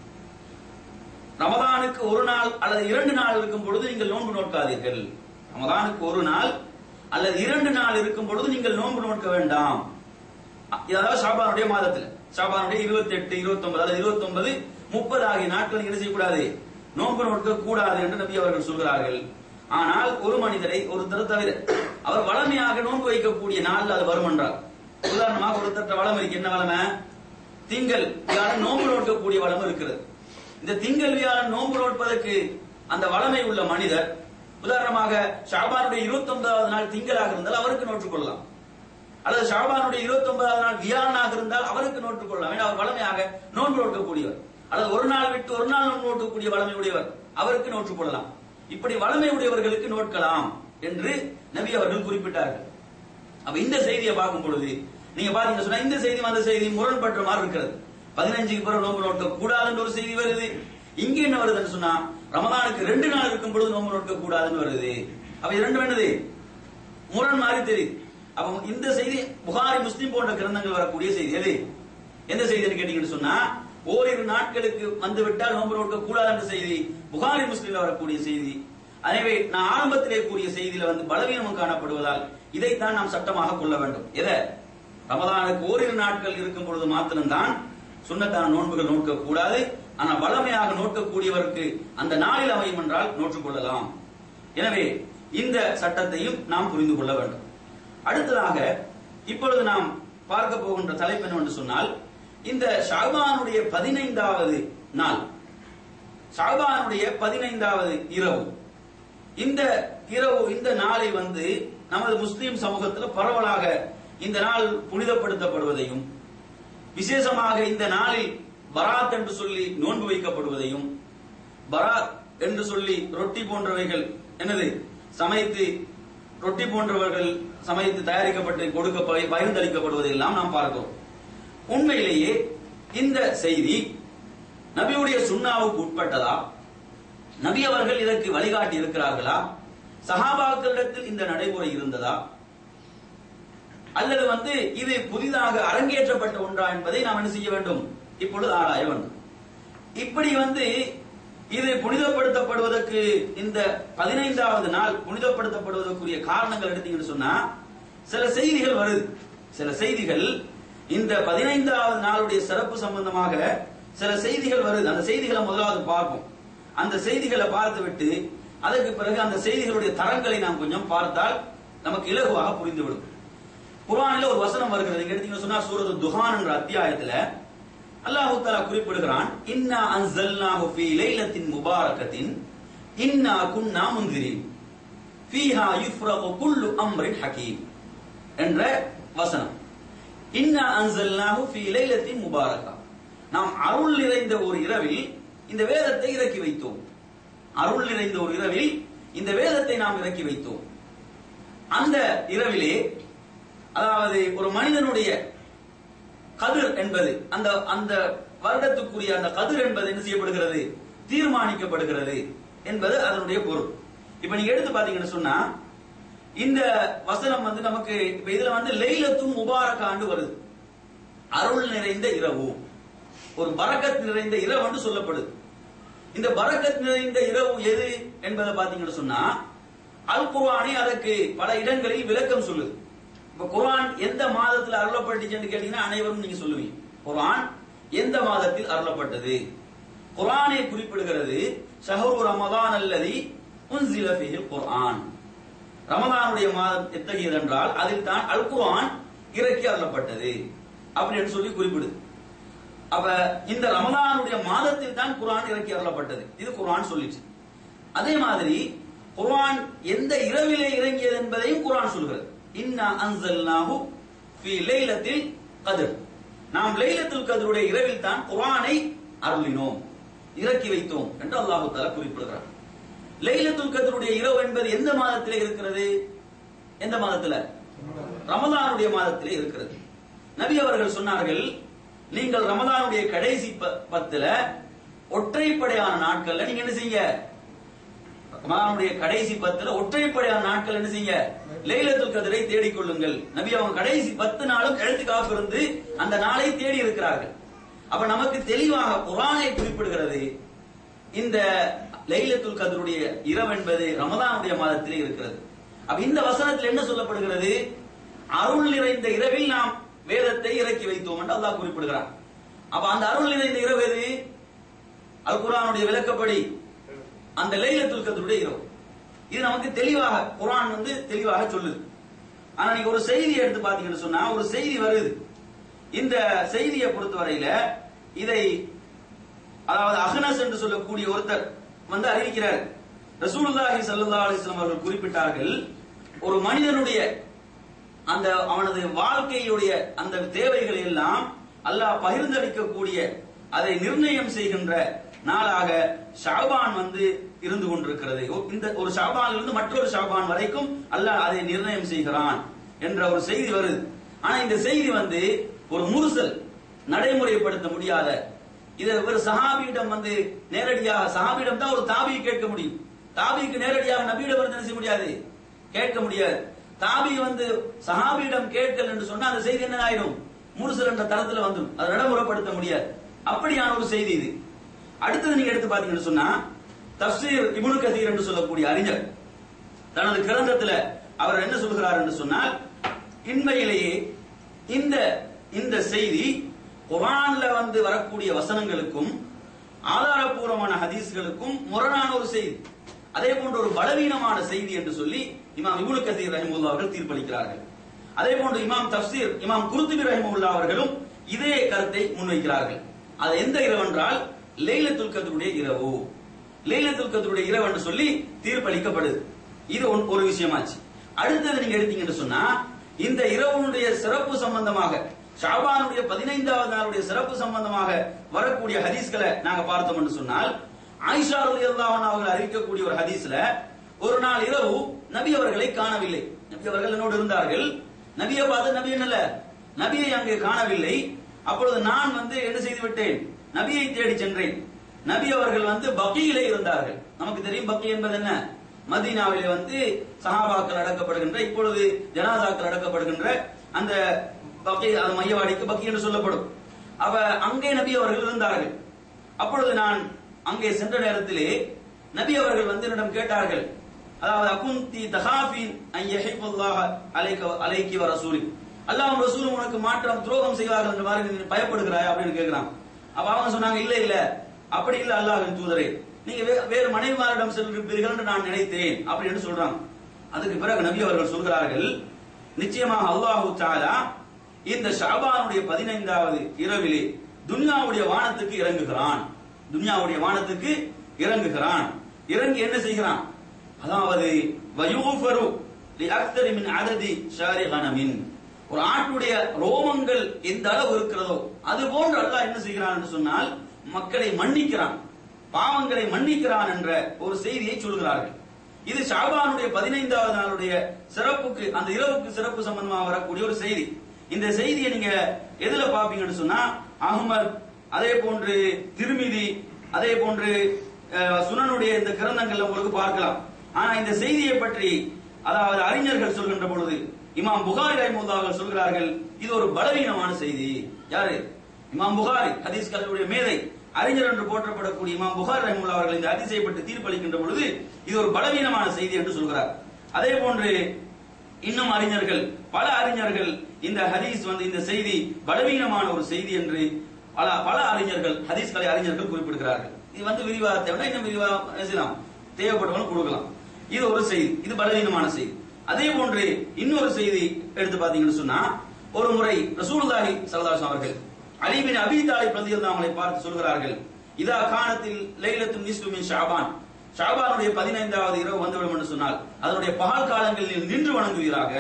ரமதானுக்கு ஒரு நாள் அல்லது இரண்டு நாள் இருக்கும் பொழுது நீங்கள் நோன்பு நோக்காதீர்கள் ரமதானுக்கு ஒரு நாள் அல்லது இரண்டு நாள் இருக்கும் பொழுது நீங்கள் நோன்பு நோக்க வேண்டாம் அ- அதாவது ஷாபானுடைய மாதத்தில் ஷாபானுடைய இருபத்தி எட்டு இருபத்தி ஒன்பது அல்லது இருபத்தி ஒன்பது முப்பது ஆகிய நாட்கள் நீங்க என்ன செய்யக்கூடாது நோன்பு நோக்க கூடாது என்று நபி அவர்கள் சொல்கிறார்கள் ஆனால் ஒரு மனிதரை ஒருத்தர் தவிர அவர் வளமையாக நோன்பு வைக்கக்கூடிய நாள் அது வரும் என்றார் உதாரணமாக ஒருத்தர் வளம் இருக்கு என்ன வளமை திங்கள் வியாழன் நோன்பு நோக்கக்கூடிய வளம் இருக்கிறது இந்த திங்கள் வியாழன் நோன்பு நோட்பதற்கு அந்த வளமை உள்ள மனிதர் உதாரணமாக ஷாபானுடைய இருபத்தி ஒன்பதாவது நாள் திங்களாக இருந்தால் அவருக்கு நோற்றுக் கொள்ளலாம் அல்லது ஷாபானுடைய இருபத்தி ஒன்பதாவது நாள் வியாழனாக இருந்தால் அவருக்கு நோற்றுக் கொள்ளலாம் ஏன்னா அவர் வளமையாக நோன்பு நோக்கக்கூடியவர் அல்லது ஒரு நாள் விட்டு ஒரு நாள் நோன்பு நோக்கக்கூடிய வளமை உடையவர் அவருக்கு நோற்றுக் கொள்ளலாம் இப்படி வளமை உடையவர்களுக்கு நோட்கலாம் என்று நபி அவர்கள் குறிப்பிட்டார்கள் அப்ப இந்த செய்தியை பார்க்கும் பொழுது நீங்க பாத்தீங்க சொன்னா இந்த செய்தி அந்த செய்தி முரண்பட்ட மாதிரி இருக்கிறது பதினஞ்சுக்கு பிறகு நோன்பு நோக்க கூடாதுன்னு ஒரு செய்தி வருது இங்க என்ன வருதுன்னு சொன்னா ரமதானுக்கு ரெண்டு நாள் இருக்கும் பொழுது நோன்பு நோக்க கூடாதுன்னு வருது அப்ப இது ரெண்டும் என்னது முரண் மாதிரி தெரியுது அப்ப இந்த செய்தி புகாரி முஸ்லிம் போன்ற கிரந்தங்கள் வரக்கூடிய செய்தி எது எந்த செய்தின்னு கேட்டீங்கன்னு சொன்னா ஓரிரு நாட்களுக்கு வந்து விட்டால் நோன்பு நோக்க கூடாது என்ற செய்தி புகாரி முஸ்லிம்ல வரக்கூடிய செய்தி எனவே நான் ஆரம்பத்திலே கூறிய செய்தியில வந்து பலவீனம் காணப்படுவதால் இதைத்தான் நாம் சட்டமாக கொள்ள வேண்டும் எதை ரமதானுக்கு ஓரிரு நாட்கள் இருக்கும் பொழுது மாத்திரம்தான் சுண்ணத்தான நோன்புகள் நோக்க கூடாது ஆனா வளமையாக நோக்கக்கூடியவருக்கு அந்த நாளில் அமையும் என்றால் நோற்றுக் கொள்ளலாம் எனவே இந்த சட்டத்தையும் நாம் புரிந்து கொள்ள வேண்டும் அடுத்ததாக இப்பொழுது நாம் பார்க்க போகின்ற தலைப்பு என்னவென்று சொன்னால் இந்த ஷாபானுடைய பதினைந்தாவது நாள் ஷாபானுடைய பதினைந்தாவது இரவு இந்த இரவு இந்த நாளை வந்து நமது முஸ்லிம் சமூகத்தில் பரவலாக இந்த நாள் புனிதப்படுத்தப்படுவதையும் விசேஷமாக இந்த நாளில் பராத் என்று சொல்லி நோன்பு வைக்கப்படுவதையும் பராத் என்று சொல்லி ரொட்டி போன்றவைகள் என்னது சமைத்து ரொட்டி போன்றவர்கள் சமைத்து தயாரிக்கப்பட்டு கொடுக்க பகிர்ந்தளிக்கப்படுவதையெல்லாம் நாம் பார்க்கிறோம் உண்மையிலேயே இந்த செய்தி நபியுடைய சுண்ணாவுக்கு உட்பட்டதா நபி அவர்கள் இதற்கு வழிகாட்டி இருக்கிறார்களா சஹாபாக்களிடத்தில் இந்த நடைமுறை இருந்ததா அல்லது வந்து இது புதிதாக அரங்கேற்றப்பட்ட ஒன்றா என்பதை நாம் என்ன செய்ய வேண்டும் இப்பொழுது ஆராய வேண்டும் இப்படி வந்து இது புனிதப்படுத்தப்படுவதற்கு இந்த பதினைந்தாவது நாள் புனிதப்படுத்தப்படுவதற்குரிய காரணங்கள் எடுத்தீங்கன்னு சொன்னா சில செய்திகள் வருது சில செய்திகள் இந்த பதினைந்தாவது நாளுடைய சிறப்பு சம்பந்தமாக சில செய்திகள் வருது அந்த செய்திகளை முதலாவது பார்ப்போம் அந்த செய்திகளை பார்த்துவிட்டு அதற்கு பிறகு அந்த செய்திகளுடைய தரங்களை நாம் கொஞ்சம் பார்த்தால் நமக்கு இலகுவாக புரிந்துவிடும் குர்ஆனில் ஒரு வசனம் வருகிறது இங்க எடுத்தீங்கன்னு சொன்னா சூரத்து துஹான் என்ற அத்தியாயத்துல அல்லாஹ் தஆலா குறிப்பிடுகிறான் இன்னா அன்சல்னாஹு ஃபீ லைலத்தின் முபாரகத்தின் இன்னா குன்னா முன்திரின் ஃபீஹா யுஃப்ரகு குல்லு அம்ரின் ஹகீம் என்ற வசனம் இன்னா அன்சல்னாஹு ஃபீ லைலத்தின் முபாரகா நாம் அருள் நிறைந்த ஒரு இரவில் இந்த வேதத்தை இறக்கி வைத்தோம் அருள் நிறைந்த ஒரு இரவில் இந்த வேதத்தை நாம் இறக்கி வைத்தோம் அந்த இரவிலே அதாவது ஒரு மனிதனுடைய கதிர் என்பது அந்த அந்த வருடத்துக்குரிய அந்த கதிர் என்பது என்ன செய்யப்படுகிறது தீர்மானிக்கப்படுகிறது என்பது அதனுடைய பொருள் இப்ப நீங்க எடுத்து பாத்தீங்கன்னு சொன்னா இந்த வசனம் வந்து நமக்கு இப்ப இதுல வந்து லைலத்தும் முபாரக் ஆண்டு வருது அருள் நிறைந்த இரவு ஒரு பரக்கத் நிறைந்த இரவு என்று சொல்லப்படுது இந்த பரக்கத் நிறைந்த இரவு எது என்பதை பாத்தீங்கன்னு சொன்னா அல் குர்ஆனே அதற்கு பல இடங்களில் விளக்கம் சொல்லுது இப்ப குர்ஆன் எந்த மாதத்தில் அருளப்பட்டுச்சுன்னு கேட்டீங்கன்னா அனைவரும் நீங்க சொல்லுவீங்க குர்ஆன் எந்த மாதத்தில் அருளப்பட்டது குர்ஆனை குறிப்பிடுகிறது ஷஹரு ரமதான் அல்லதி உன்சில ஃபிஹில் குர்ஆன் ரமதானுடைய மாதம் எத்தகையது என்றால் அதில் தான் அல் குர்ஆன் இறக்கி அருளப்பட்டது அப்படின்னு சொல்லி குறிப்பிடுது அப்ப இந்த ரமதானுடைய மாதத்தில் தான் குர்ஆன் இறக்கி அருளப்பட்டது இது குர்ஆன் சொல்லிச்சு அதே மாதிரி குர்ஆன் எந்த இரவிலே இறங்கியது என்பதையும் குர்ஆன் சொல்கிறது இன்னா அன்சல்னாஹு ஃபீ லைலத்தில் கத்ர் நாம் லைலத்துல் கத்ருடைய இரவில் தான் குர்ஆனை அருளினோம் இறக்கி வைத்தோம் என்று அல்லாஹ் தஆலா குறிப்பிடுகிறார் லைலத்துல் கத்ருடைய இரவு என்பது எந்த மாதத்திலே இருக்கிறது எந்த மாதத்துல ரமதானுடைய மாதத்திலே இருக்கிறது நபி அவர்கள் சொன்னார்கள் நீங்கள் ரமதானுடைய கடைசி ப- பத்துல ஒற்றைப்படையான நாட்கள்ல நீங்க என்ன செய்யுங்க ரமதானுடைய கடைசி பத்துல ஒற்றைப்படையான நாட்கள் என்ன செய்யுங்க லைலத்துல் கதிரை தேடிக் கொள்ளுங்கள் நபி அவங்க கடைசி பத்து நாளும் எழுத்து காப்பு இருந்து அந்த நாளை தேடி இருக்கிறார்கள் அப்ப நமக்கு தெளிவாக குர்ஆனை குறிப்பிடுகிறது இந்த லைலத்துல் கதருடைய இரவு என்பது ரமதானுடைய மாதத்திலே இருக்கிறது அப்ப இந்த வசனத்தில் என்ன சொல்லப்படுகிறது அருள் நிறைந்த இரவில் நாம் வேதத்தை இறக்கி வைத்தோம் என்று அல்லாஹ் குறிப்பிடுகிறார் அப்ப அந்த அருள் நிறைந்த இரவு எது அல் குர்ஆனுடைய விளக்கப்படி அந்த லைலத்துல் கதருடைய இரவு இது நமக்கு தெளிவாக குர்ஆன் வந்து தெளிவாக சொல்லுது ஆனா நீங்க ஒரு செய்தி எடுத்து பாத்தீங்கன்னு சொன்னா ஒரு செய்தி வருது இந்த செய்தியை பொறுத்தவரையில இதை அதாவது அஹ்னஸ் என்று சொல்லக்கூடிய ஒருத்தர் வந்து அறிவிக்கிறார் ரசூலுல்லாஹி ஸல்லல்லாஹு அலைஹி வஸல்லம் அவர்கள் குறிப்பிட்டார்கள் ஒரு மனிதனுடைய அந்த அவனது வாழ்க்கையுடைய அந்த தேவைகளை எல்லாம் அல்லாஹ் பகிர்ந்தளிக்கக்கூடிய அதை நிர்ணயம் செய்கின்ற நாளாக ஷாபான் வந்து இருந்து கொண்டிருக்கிறது ஒ- இந்த ஒரு ஷாபான் இருந்து மற்றொரு ஷாபான் வரைக்கும் அல்லாஹ் அதை நிர்ணயம் செய்கிறான் என்ற ஒரு செய்தி வருது ஆனா இந்த செய்தி வந்து ஒரு முரசல் நடைமுறைப்படுத்த முடியாத இதை ஒரு சஹாபியிடம் வந்து நேரடியாக சஹாபியிடம் தான் ஒரு தாபியை கேட்க முடியும் தாபிக்கு நேரடியாக நபியிடம் வந்து என்ன செய்ய முடியாது கேட்க முடியாது தாபி வந்து சஹாபியிடம் கேட்கல் என்று சொன்னா அந்த செய்தி என்ன ஆயிடும் முரசல் என்ற தரத்துல வந்துடும் அதை நடைமுறைப்படுத்த முடியாது அப்படியான ஒரு செய்தி இது அடுத்தது நீங்க எடுத்து பாத்தீங்கன்னு சொன்னா தப்சீர் இப்னு கதீர் என்று சொல்லக்கூடிய அறிஞர் தனது கிரந்தத்துல அவர் என்ன சொல்கிறார் என்று சொன்னால் இன்மையிலேயே இந்த இந்த செய்தி குர்ஆன்ல வந்து வரக்கூடிய வசனங்களுக்கும் ஆதாரபூர்வமான ஹதீஸ்களுக்கும் முரணான ஒரு செய்தி அதே போன்ற ஒரு பலவீனமான செய்தி என்று சொல்லி இமாம் இப்னு கதீர் ரஹிமுல்லா அவர்கள் தீர்ப்பளிக்கிறார்கள் அதே போன்று இமாம் தப்சீர் இமாம் குருத்துபி ரஹிமுல்லா அவர்களும் இதே கருத்தை முன்வைக்கிறார்கள் அது எந்த இரவு என்றால் லைலத்துல் கத்ருடைய இரவு லைலத்துல் கத்ருடைய இரவு என்று சொல்லி தீர்ப்பளிக்கப்படுது இது ஒன்- ஒரு விஷயமாச்சு அடுத்தது நீங்க எடுத்தீங்கன்னு சொன்னா இந்த இரவுடைய சிறப்பு சம்பந்தமாக ஷாபானுடைய பதினைந்தாவது நாளுடைய சிறப்பு சம்பந்தமாக வரக்கூடிய ஹதீஸ்களை நாங்க பார்த்தோம் என்று சொன்னால் ஆயிஷா ரலியல்லாஹு அன்ஹா அவர்கள் அறிவிக்கக்கூடிய ஒரு ஹதீஸ்ல ஒரு நாள் இரவு நபி அவர்களை காணவில்லை நபி அவர்கள் என்னோடு இருந்தார்கள் நபியை பார்த்து நபி என்னல்ல நபியை அங்கே காணவில்லை அப்பொழுது நான் வந்து என்ன செய்து விட்டேன் நபியை தேடி சென்றேன் நபி அவர்கள் வந்து பக்கியிலே இருந்தார்கள் நமக்கு தெரியும் பக்கி என்பது என்ன மதீனாவிலே வந்து சஹாபாக்கள் அடக்கப்படுகின்ற இப்பொழுது ஜனாசாக்கள் அடக்கப்படுகின்ற அந்த பக்கி அது மையவாடிக்கு பக்கி என்று சொல்லப்படும் அப்ப அங்கே நபி அவர்கள் இருந்தார்கள் அப்பொழுது நான் அங்கே சென்ற நேரத்திலே நபி அவர்கள் வந்து என்னிடம் கேட்டார்கள் அதாவது அகுந்தி தஹாஃபின் ஐ யஹிபுல்லாஹ அலைக அலைக்கி வ ரசூலி அல்லாஹ் ரசூலும் உனக்கு மாற்றம் துரோகம் செய்வார்கள் என்ற மாதிரி நீ பயப்படுகிறாய் அப்படின்னு கேட்கிறான் அப்ப அவங்க சொன்னாங்க இல்ல இல்ல அப்படி இல்ல அல்லாஹ்வின் தூதரே நீங்க வே- வேறு மனைவிமாரிடம் சென்றிருப்பீர்கள் என்று நான் நினைத்தேன் அப்படின்னு சொல்றாங்க அதுக்கு பிறகு நபி அவர்கள் சொல்கிறார்கள் நிச்சயமாக அல்லாஹு தஆலா இந்த ஷாபானுடைய பதினைந்தாவது இரவிலே துன்யாவுடைய வானத்துக்கு இறங்குகிறான் துன்யாவுடைய வானத்துக்கு இறங்குகிறான் இறங்கி என்ன செய்கிறான் அதாவது வயூஃபரு லிஅக்தரி மின் அததி ஷாரி கனமின் ஒரு ஆட்டுடைய ரோமங்கள் எந்த அளவு இருக்கிறதோ அது போன்று அல்லாஹ் என்ன செய்கிறான் என்று சொன்னால் மக்களை மன்னிக்கிறான் பாவங்களை மன்னிக்கிறான் என்ற ஒரு செய்தியை சொல்கிறார்கள் இது ஷாபானுடைய பதினைந்தாவது நாளுடைய சிறப்புக்கு அந்த இரவுக்கு சிறப்பு சம்பந்தமாக வரக்கூடிய ஒரு செய்தி இந்த செய்தியை நீங்க எதுல பாப்பீங்கன்னு சொன்னா அகமது அதே போன்று திருமிதி அதே போன்று அஹ், சுனனுடைய இந்த கிரந்தங்கள்ல உங்களுக்கு பார்க்கலாம் ஆனா இந்த செய்தியை பற்றி அதாவது அறிஞர்கள் சொல்கின்ற பொழுது இமாம் புகாரி ரஹிமுல்லா அவர்கள் சொல்கிறார்கள் இது ஒரு பலவீனமான செய்தி யாரு இமாம் புகாரி ஹதீஸ் கலையுடைய மேதை அறிஞர் என்று போற்றப்படக்கூடிய இமாம் புகாரி ரஹிமுல்லா அவர்கள் இந்த ஹதீஸை பற்றி தீர்ப்பளிக்கின்ற பொழுது இது ஒரு பலவீனமான செய்தி என்று சொல்கிறார் அதே போன்று இன்னும் அறிஞர்கள் பல அறிஞர்கள் இந்த ஹதீஸ் வந்து இந்த செய்தி பலவீனமான ஒரு செய்தி என்று பல பல அறிஞர்கள் ஹதீஸ் கலை அறிஞர்கள் குறிப்பிடுகிறார்கள் இது வந்து விரிவாக தேவை இன்னும் விரிவாக பேசலாம் தேவைப்பட்டவங்க கொடுக்கலாம் இது ஒரு செய்தி இது பலவீனமான செய்தி அதே போன்று இன்னொரு செய்தி எடுத்து பாத்தீங்கன்னு சொன்னா ஒரு முறை ரசூலுல்லாஹி ஸல்லல்லாஹு அலைஹி அவர்கள் அலி பின் அபீ தாலிப் ரலியல்லாஹு அவங்களை பார்த்து சொல்கிறார்கள் இதா கானத்தில் லைலத்துன் நிஸ்ஃபு மின் ஷாபான் ஷாபானுடைய பதினைந்தாவது இரவு வந்துவிடும் என்று சொன்னால் அதனுடைய பகல் காலங்களில் நின்று வணங்குவீராக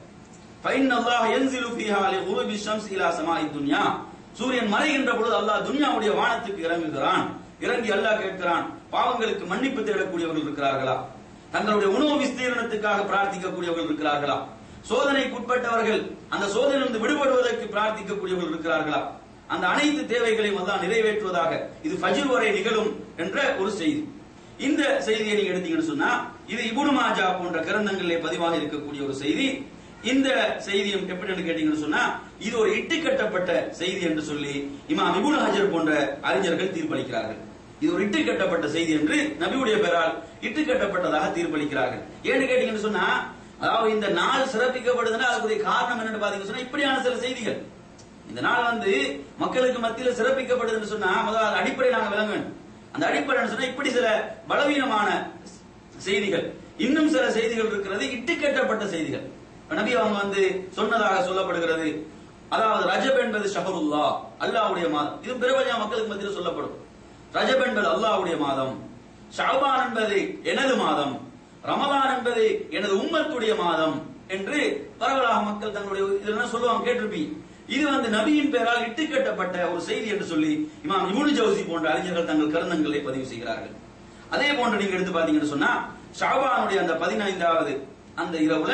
ஃபைன் அல்லாஹ் யன்சிலு ஃபீஹா லிகுருபி ஷம்ஸ் இலா சமாஇ துன்யா சூரியன் மறைகின்ற பொழுது அல்லாஹ் துன்யாவுடைய வானத்துக்கு இறங்குகிறான் இறங்கி அல்லாஹ் கேட்கிறான் பாவங்களுக்கு மன்னிப்பு தேடக்கூடியவர்கள் இருக்கிறார்களா தங்களுடைய உணவு விஸ்தீரணத்துக்காக பிரார்த்திக்கக்கூடியவர்கள் இருக்கிறார்களா சோதனைக்குட்பட்டவர்கள் அந்த சோதனையிலிருந்து விடுபடுவதற்கு பிரார்த்திக்கக்கூடியவர்கள் இருக்கிறார்களா அந்த அனைத்து தேவைகளையும் அல்லாஹ் நிறைவேற்றுவதாக இது ஃபஜ்ர் வரை நிகழும் என்ற ஒரு செய்தி இந்த செய்தியை நீங்க எடுத்தீங்கன்னு சொன்னா இது இபுனு மாஜா போன்ற கிரந்தங்களிலே பதிவாக இருக்கக்கூடிய ஒரு செய்தி இந்த செய்தியும் எப்படின்னு கேட்டீங்கன்னு சொன்னா இது ஒரு இட்டு கட்டப்பட்ட செய்தி என்று சொல்லி இமாம் இபுனு ஹஜர் போன்ற அறிஞர்கள் தீர்ப்பளிக்கிறார்கள் இது ஒரு இட்டு கட்டப்பட்ட செய்தி என்று நபியுடைய பெயரால் இட்டு கட்டப்பட்டதாக தீர்ப்பளிக்கிறார்கள் ஏன்னு கேட்டீங்கன்னு சொன்னா அதாவது இந்த நாள் சிறப்பிக்கப்படுதுன்னா அதுக்குரிய காரணம் என்னன்னு பாத்தீங்கன்னு சொன்னா இப்படியான சில செய்திகள் இந்த நாள் வந்து மக்களுக்கு மத்தியில சிறப்பிக்கப்படுதுன்னு சொன்னா முதல்ல அது அடிப்படை நாங்க விளங்க வேண்டும் அந்த அடிப்படை சொன்னா இப்படி சில பலவீனமான செய்திகள் இன்னும் சில செய்திகள் இருக்கிறது இட்டுக்கட்டப்பட்ட செய்திகள் இப்ப நபி அவங்க வந்து சொன்னதாக சொல்லப்படுகிறது அதாவது ரஜப் என்பது ஷஹருல்லா அல்லாஹ்வுடைய மாதம் இது பிரபஞ்ச மக்களுக்கு மத்தியில் சொல்லப்படும் ரஜப் என்பது அல்லாஹ்வுடைய மாதம் ஷாபான் என்பது எனது மாதம் ரமலான் என்பது எனது உம்மத்துடைய மாதம் என்று பரவலாக மக்கள் தங்களுடைய இதெல்லாம் சொல்லுவாங்க கேட்டிருப்பீங்க இது வந்து நபியின் பெயரால் இட்டுக்கட்டப்பட்ட ஒரு செய்தி என்று சொல்லி இமாம் இமுனு ஜவுசி போன்ற அறிஞர்கள் தங்கள் கருந்தங்களை பதிவு செய்கிறார்கள் அதே போன்று நீங்க எடுத்து பாத்தீங்கன்னு சொன்னா ஷாபானுடைய அந்த பதினைந்தாவது அந்த இரவுல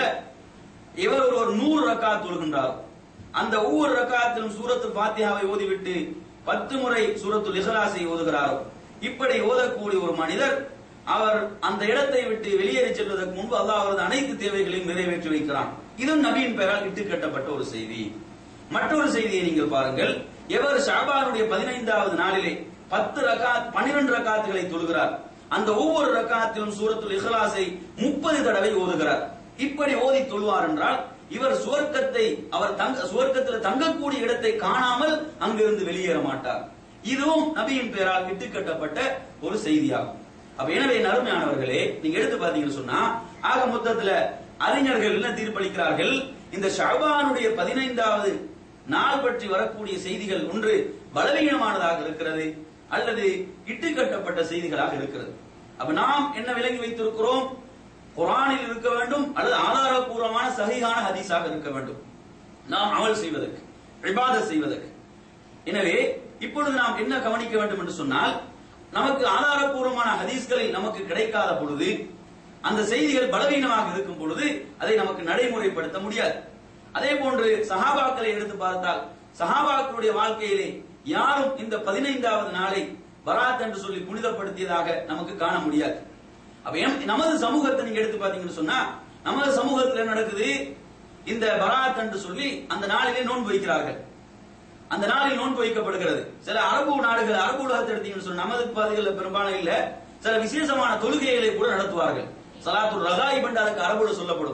இவர் ஒரு ஒரு நூறு ரக்காத் தொழுகின்றார் அந்த ஒவ்வொரு ரக்காத்திலும் சூரத்துல் ஃபாத்திஹாவை ஓதிவிட்டு பத்து முறை சூரத்துல் இஹ்லாஸை ஓதுகிறாரோ இப்படி ஓதக்கூடிய ஒரு மனிதர் அவர் அந்த இடத்தை விட்டு வெளியேறி செல்வதற்கு முன்பு அல்லாஹ் அவரது அனைத்து தேவைகளையும் நிறைவேற்றி வைக்கிறான் இதுவும் நபியின் பெயரால் இட்டுக்கட்டப்பட்ட ஒரு செய்தி மற்றொரு செய்தியை நீங்கள் பாருங்கள் எவர் ஷாபானுடைய பதினைந்தாவது நாளிலே பத்து ரகாத் பன்னிரண்டு ரக்காத்துகளை தொழுகிறார் அந்த ஒவ்வொரு ரக்காத்திலும் சூரத்துல் இஹ்லாஸை முப்பது தடவை ஓதுகிறார் இப்படி ஓதி தொழுவார் என்றால் இவர் சுவர்க்கத்தை அவர் தங்க சுவர்க்கத்தில் தங்கக்கூடிய இடத்தை காணாமல் அங்கிருந்து வெளியேற மாட்டார் இதுவும் நபியின் பெயரால் இட்டுக்கட்டப்பட்ட ஒரு செய்தியாகும் அப்ப எனவே நறுமையானவர்களே நீங்க எடுத்து பாத்தீங்கன்னு சொன்னா ஆக மொத்தத்துல அறிஞர்கள் என்ன தீர்ப்பளிக்கிறார்கள் இந்த ஷாபானுடைய பதினைந்தாவது நாள் பற்றி வரக்கூடிய செய்திகள் ஒன்று பலவீனமானதாக இருக்கிறது அல்லது இட்டுக்கட்டப்பட்ட செய்திகளாக இருக்கிறது அப்ப நாம் என்ன விளங்கி வைத்திருக்கிறோம் குரானில் இருக்க வேண்டும் அல்லது ஆதாரபூர்வமான சகிகான ஹதீஸாக இருக்க வேண்டும் நாம் அமல் செய்வதற்கு இபாதத் செய்வதற்கு எனவே இப்பொழுது நாம் என்ன கவனிக்க வேண்டும் என்று சொன்னால் நமக்கு ஆதாரபூர்வமான ஹதீஸ்களில் நமக்கு கிடைக்காத பொழுது அந்த செய்திகள் பலவீனமாக இருக்கும் பொழுது அதை நமக்கு நடைமுறைப்படுத்த முடியாது அதே போன்று சஹாபாக்களை எடுத்து பார்த்தால் சஹாபாக்களுடைய வாழ்க்கையிலே யாரும் இந்த பதினைந்தாவது நாளை பராத் என்று சொல்லி புனிதப்படுத்தியதாக நமக்கு காண முடியாது அப்ப எம்- நமது சமூகத்தை நீங்க எடுத்து பாத்தீங்கன்னு சொன்னா நமது சமூகத்தில் என்ன நடக்குது இந்த பராத் என்று சொல்லி அந்த நாளிலே நோன்பு வைக்கிறார்கள் அந்த நாளில் நோன்பு வைக்கப்படுகிறது சில அரபு நாடுகள் அரபு உலகத்தை எடுத்தீங்கன்னு சொன்னா நமது பாதைகள்ல பெரும்பாலும் இல்ல சில விசேஷமான தொழுகைகளை கூட நடத்துவார்கள் சலாத்துல் ரகாயிப் என்று அதுக்கு அரபுல சொல்லப்படும்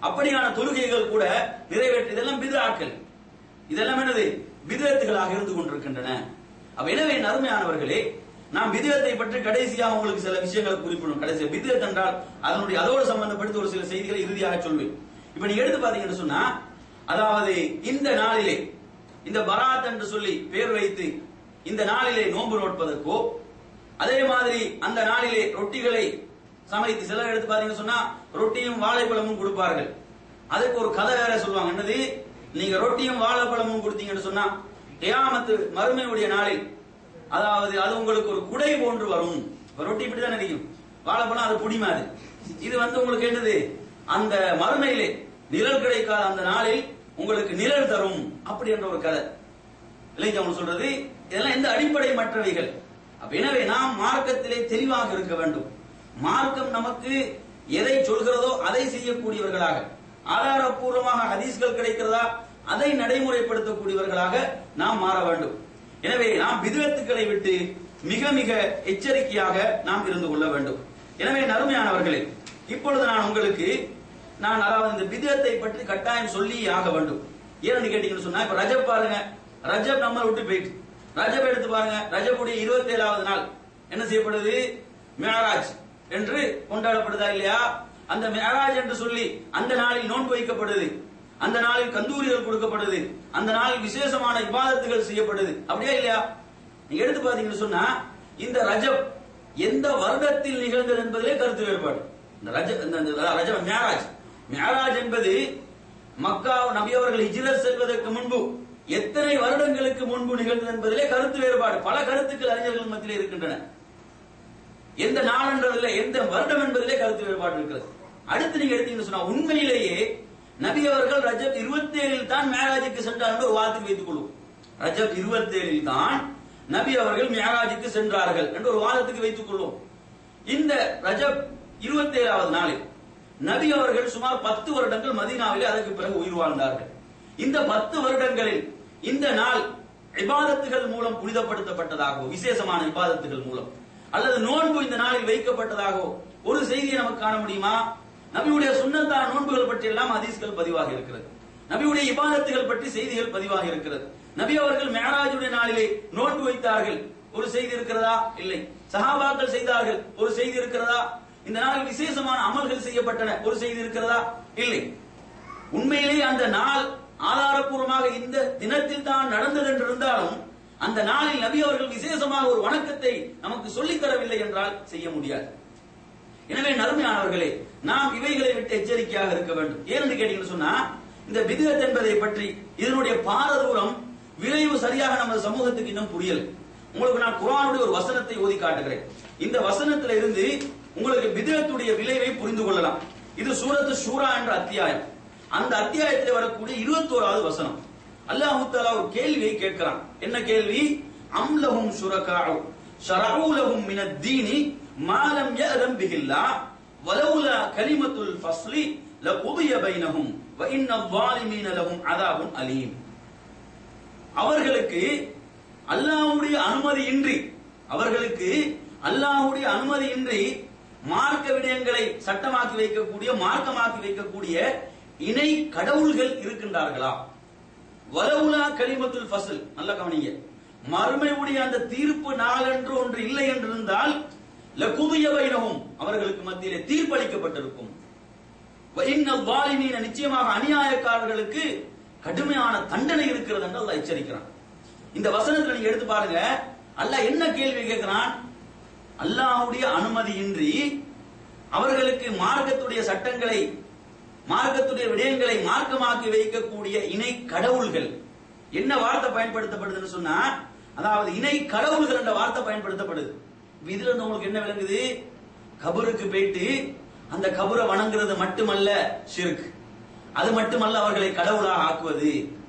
அப்படியான தொழுகைகள் கூட நிறைவேற்று இதெல்லாம் பிதாக்கள் இதெல்லாம் என்னது விதத்துகளாக இருந்து கொண்டிருக்கின்றன அப்ப எனவே நறுமையானவர்களே நாம் விதத்தை பற்றி கடைசியாக உங்களுக்கு சில விஷயங்களை குறிப்பிடும் கடைசி விதத் என்றால் அதனுடைய அதோடு சம்பந்தப்படுத்தி ஒரு சில செய்திகளை இறுதியாக சொல்வேன் இப்ப நீங்க எடுத்து பாத்தீங்கன்னு சொன்னா அதாவது இந்த நாளிலே இந்த பராத் என்று சொல்லி பேர் வைத்து இந்த நாளிலே நோன்பு நோட்பதற்கோ அதே மாதிரி அந்த நாளிலே ரொட்டிகளை சமைத்து சிலர் எடுத்து பாத்தீங்கன்னு சொன்னா ரொட்டியும் வாழைப்பழமும் கொடுப்பார்கள் அதுக்கு ஒரு கதை வேற சொல்லுவாங்க என்னது நீங்க ரொட்டியும் வாழைப்பழமும் கொடுத்தீங்கன்னு சொன்னா கியாமத்து மறுமையுடைய நாளில் அதாவது அது உங்களுக்கு ஒரு குடை போன்று வரும் இப்ப ரொட்டி இப்படி தான் நினைக்கும் வாழைப்பழம் அது புடி மாதிரி இது வந்து உங்களுக்கு என்னது அந்த மறுமையிலே நிழல் கிடைக்காத அந்த நாளில் உங்களுக்கு நிழல் தரும் அப்படி என்ற ஒரு கதை இல்லைங்க அவங்க சொல்றது இதெல்லாம் எந்த அடிப்படை மற்றவைகள் அப்ப எனவே நாம் மார்க்கத்திலே தெளிவாக இருக்க வேண்டும் மார்க்கம் நமக்கு எதை சொல்கிறதோ அதை செய்யக்கூடியவர்களாக ஆதாரப்பூர்வமாக ஹதீஸ்கள் கிடைக்கிறதா அதை நடைமுறைப்படுத்தக்கூடியவர்களாக நாம் மாற வேண்டும் எனவே நாம் விதத்துக்களை விட்டு மிக மிக எச்சரிக்கையாக நாம் இருந்து கொள்ள வேண்டும் எனவே நறுமையானவர்களே இப்பொழுது நான் உங்களுக்கு நான் அதாவது இந்த விதத்தை பற்றி கட்டாயம் சொல்லி ஆக வேண்டும் ஏன்னு கேட்டீங்கன்னு சொன்னா இப்ப ரஜப் பாருங்க ரஜப் நம்ம விட்டு போயிட்டு ரஜப் எடுத்து பாருங்க ரஜபுடைய இருபத்தி ஏழாவது நாள் என்ன செய்யப்படுது மேராஜ் என்று கொண்டாடப்படுதா இல்லையா அந்த மேராஜ் என்று சொல்லி அந்த நாளில் நோன்பு வைக்கப்படுது அந்த நாளில் கந்தூரிகள் கொடுக்கப்படுது அந்த நாளில் விசேஷமான இபாதத்துகள் செய்யப்படுது அப்படியா இல்லையா நீங்க எடுத்து பாத்தீங்கன்னு சொன்னா இந்த ரஜப் எந்த வருடத்தில் நிகழ்ந்தது என்பதிலே கருத்து வேறுபாடு இந்த ரஜ இந்த இந்த ரஜப் மேராஜ் மேராஜ் என்பது மக்கா நபி அவர்கள் ஹிஜ்ரத் செல்வதற்கு முன்பு எத்தனை வருடங்களுக்கு முன்பு நிகழ்ந்தது என்பதிலே கருத்து வேறுபாடு பல கருத்துக்கள் அறிஞர்கள் மத்தியிலே இருக்கின்றன எந்த நாள் என்றதில்லை எந்த வருடம் என்பதிலே கருத்து வேறுபாடு இருக்கிறது அடுத்து நீங்க எடுத்தீங்கன்னு சொன்னா உண்மையிலேயே நபி அவர்கள் ரஜப் இருபத்தி ஏழில் தான் மேராஜுக்கு சென்றார் என்று ஒரு வாதத்துக்கு வைத்துக் கொள்வோம் ரஜப் இருபத்தி ஏழில் தான் நபி அவர்கள் மேராஜுக்கு சென்றார்கள் என்று ஒரு வாதத்துக்கு வைத்துக் கொள்வோம் இந்த ரஜப் இருபத்தி ஏழாவது நாளில் நபி அவர்கள் சுமார் பத்து வருடங்கள் மதீனாவிலே அதற்கு பிறகு உயிர் வாழ்ந்தார்கள் இந்த பத்து வருடங்களில் இந்த நாள் இபாதத்துகள் மூலம் புனிதப்படுத்தப்பட்டதாகவோ விசேஷமான இபாதத்துகள் மூலம் அல்லது நோன்பு இந்த நாளில் வைக்கப்பட்டதாகவோ ஒரு செய்தியை நமக்கு காண முடியுமா நபியுடைய சுண்ணத்தான நோன்புகள் பற்றி எல்லாம் ஹதீஸ்கள் பதிவாக இருக்கிறது நபியுடைய இபாதத்துகள் பற்றி செய்திகள் பதிவாக இருக்கிறது நபி அவர்கள் மேராஜுடைய நாளிலே நோன்பு வைத்தார்கள் ஒரு செய்தி இருக்கிறதா இல்லை சஹாபாக்கள் செய்தார்கள் ஒரு செய்தி இருக்கிறதா இந்த நாளில் விசேஷமான அமல்கள் செய்யப்பட்டன ஒரு செய்தி இருக்கிறதா இல்லை உண்மையிலேயே அந்த நாள் ஆதாரப்பூர்வமாக இந்த தினத்தில் தான் நடந்தது என்று இருந்தாலும் அந்த நாளில் நபி அவர்கள் விசேஷமாக ஒரு வணக்கத்தை நமக்கு சொல்லித் தரவில்லை என்றால் செய்ய முடியாது எனவே நறுமையானவர்களே நாம் இவைகளை விட்டு எச்சரிக்கையாக இருக்க வேண்டும் ஏன்னு கேட்டீங்கன்னு சொன்னா இந்த விதத் என்பதை பற்றி இதனுடைய பாரதூரம் விரைவு சரியாக நமது சமூகத்துக்கு இன்னும் புரியல உங்களுக்கு நான் குரானுடைய ஒரு வசனத்தை ஓதி காட்டுகிறேன் இந்த வசனத்துல இருந்து உங்களுக்கு விதத்துடைய விளைவை புரிந்து கொள்ளலாம் இது சூரத்து ஷூரா என்ற அத்தியாயம் அந்த அத்தியாயத்தில் வரக்கூடிய இருபத்தோராவது வசனம் அல்லாஹு தாலா ஒரு கேள்வியை கேட்கிறான் என்ன கேள்வி அம்லஹும் சுரகாஉ ஷரஉ லஹும் மின தீனி மா லம் யஅதம் பிஹில்லாஹ் வலவுலா கலிமத்துல் ஃபஸ்லி லகுதிய பைனஹும் வ இன்ன ظالمீன லஹும் அதாபுன் அலீம் அவர்களுக்கு அல்லாஹ்வுடைய அனுமதியின்றி அவர்களுக்கு அல்லாஹ்வுடைய அனுமதியின்றி மார்க்க விடயங்களை சட்டமாக்கி வைக்கக்கூடிய மார்க்கமாக்கி வைக்கக்கூடிய இணை கடவுள்கள் இருக்கின்றார்களா வலவுலா கலிமத்துல் ஃபஸ்ல் நல்ல கவனிங்க மறுமையுடைய அந்த தீர்ப்பு நாளன்று ஒன்று இல்லை என்றிருந்தால் லகுதிய பைனஹும் அவர்களுக்கு மத்தியிலே தீர்ப்பளிக்கப்பட்டிருக்கும் வ இன்ன ظالمீன நிச்சயமாக அநியாயக்காரர்களுக்கு கடுமையான தண்டனை இருக்கிறது என்று அல்லாஹ் எச்சரிக்கிறான் இந்த வசனத்துல நீங்க எடுத்து பாருங்க அல்லாஹ் என்ன கேள்வி கேட்கிறான் அல்லாஹ்வுடைய அனுமதியின்றி அவர்களுக்கு மார்க்கத்துடைய சட்டங்களை மார்க்கத்துடைய விடயங்களை மார்க்கமாக்கி வைக்கக்கூடிய இணை கடவுள்கள் என்ன வார்த்தை பயன்படுத்தப்படுதுன்னு சொன்னா அதாவது இணை கடவுள்கள் என்ற வார்த்தை பயன்படுத்தப்படுது இதுல இருந்து உங்களுக்கு என்ன விளங்குது கபருக்கு போயிட்டு அந்த கபரை வணங்குறது மட்டுமல்ல ஷிர்க் அது மட்டுமல்ல அவர்களை கடவுளாக ஆக்குவது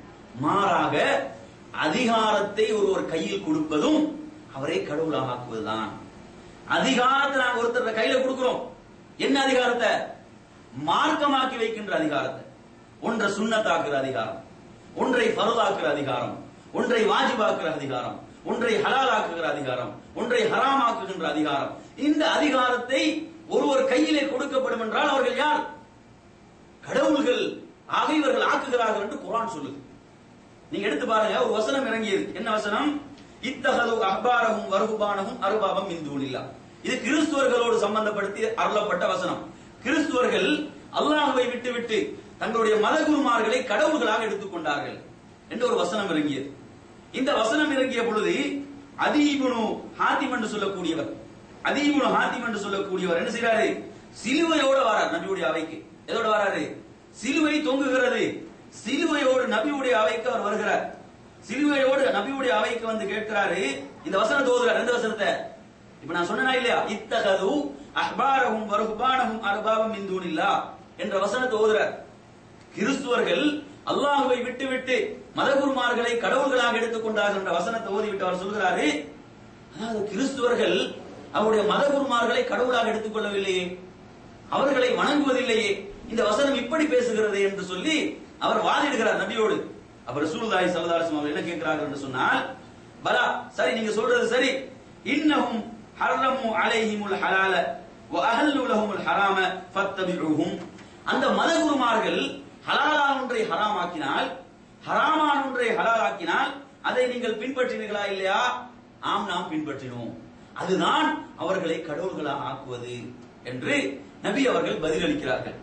மாறாக அதிகாரத்தை ஒருவர் கையில் கொடுப்பதும் அவரை கடவுளாக ஆக்குவதுதான் அதிகாரத்தை நாங்க ஒருத்தர் கையில கொடுக்கிறோம் என்ன அதிகாரத்தை மார்க்கமாக்கி வைக்கின்ற அதிகாரத்தை ஒன்றை சுண்ணத்தாக்குற அதிகாரம் ஒன்றை பருதாக்குற அதிகாரம் ஒன்றை வாஜிபாக்குற அதிகாரம் ஒன்றை ஹலாலாக்குகிற அதிகாரம் ஒன்றை ஹராமாக்குகின்ற அதிகாரம் இந்த அதிகாரத்தை ஒருவர் கையிலே கொடுக்கப்படும் என்றால் அவர்கள் யார் கடவுள்கள் ஆக இவர்கள் ஆக்குகிறார்கள் என்று குர்ஆன் சொல்லுது நீங்க எடுத்து பாருங்க ஒரு வசனம் இறங்கியது என்ன வசனம் இத்தகது அஹ்பாரஹும் வருகுபானஹும் அருபாபம் இந்துனில்லா இது கிறிஸ்துவர்களோடு சம்பந்தப்படுத்தி அருளப்பட்ட வசனம் கிறிஸ்துவர்கள் அல்லாஹ்வை விட்டுவிட்டு தங்களுடைய மதகுருமார்களை கடவுள்களாக எடுத்துக்கொண்டார்கள் என்று ஒரு வசனம் இறங்கியது இந்த வசனம் இறங்கிய பொழுது அதீபுனு ஹாத்திம் என்று சொல்லக்கூடியவர் அதீபுனு ஹாத்திம் என்று சொல்லக்கூடியவர் என்ன செய்றாரு சிலுவையோட வரார் நபியுடைய அவைக்கு எதோட வராரு சிலுவை தொங்குகிறது சிலுவையோடு நபியுடைய அவைக்கு அவர் வருகிறார் சிலுவையோடு நபியுடைய அவைக்கு வந்து கேட்கிறாரு இந்த வசனத்தை ஓதுறார் எந்த வசனத்தை இப்ப நான் சொன்னா இல்லையா இத்தகது அஹ்பாரஹும் வருஹ்பானஹும் அர்பாபம் மின் தூனில்லா என்ற வசனத்தை ஓதுறார் கிறிஸ்துவர்கள் அல்லாஹுவை விட்டுவிட்டு மதகுருமார்களை கடவுள்களாக எடுத்துக்கொண்டார்கள் என்ற வசனத்தை ஓதிவிட்டு அவர் சொல்கிறாரு அதாவது கிறிஸ்துவர்கள் அவருடைய மதகுருமார்களை கடவுளாக எடுத்துக்கொள்ளவில்லையே அவர்களை வணங்குவதில்லையே இந்த வசனம் இப்படி பேசுகிறது என்று சொல்லி அவர் வாதிடுகிறார் நபியோடு அப்ப ரசூலுல்லாஹி ஸல்லல்லாஹு அலைஹி வஸல்லம் என்ன கேட்கிறார்கள் என்று சொன்னால் பலா சரி நீங்க சொல்றது சரி இன்னஹும் ஹர்ரமு அலைஹிமுல் ஹலால வ அஹல்லு லஹுமுல் ஹராம ஃபத்தபிஉஹும் அந்த மதகுருமார்கள் ஹலாலான ஒன்றை ஹராமாக்கினால் ஹராமான ஒன்றை ஹலாலாக்கினால் அதை நீங்கள் பின்பற்றினீர்களா இல்லையா ஆம் நாம் பின்பற்றினோம் அதுதான் அவர்களை கடவுள்களாக ஆக்குவது என்று நபி அவர்கள் பதிலளிக்கிறார்கள்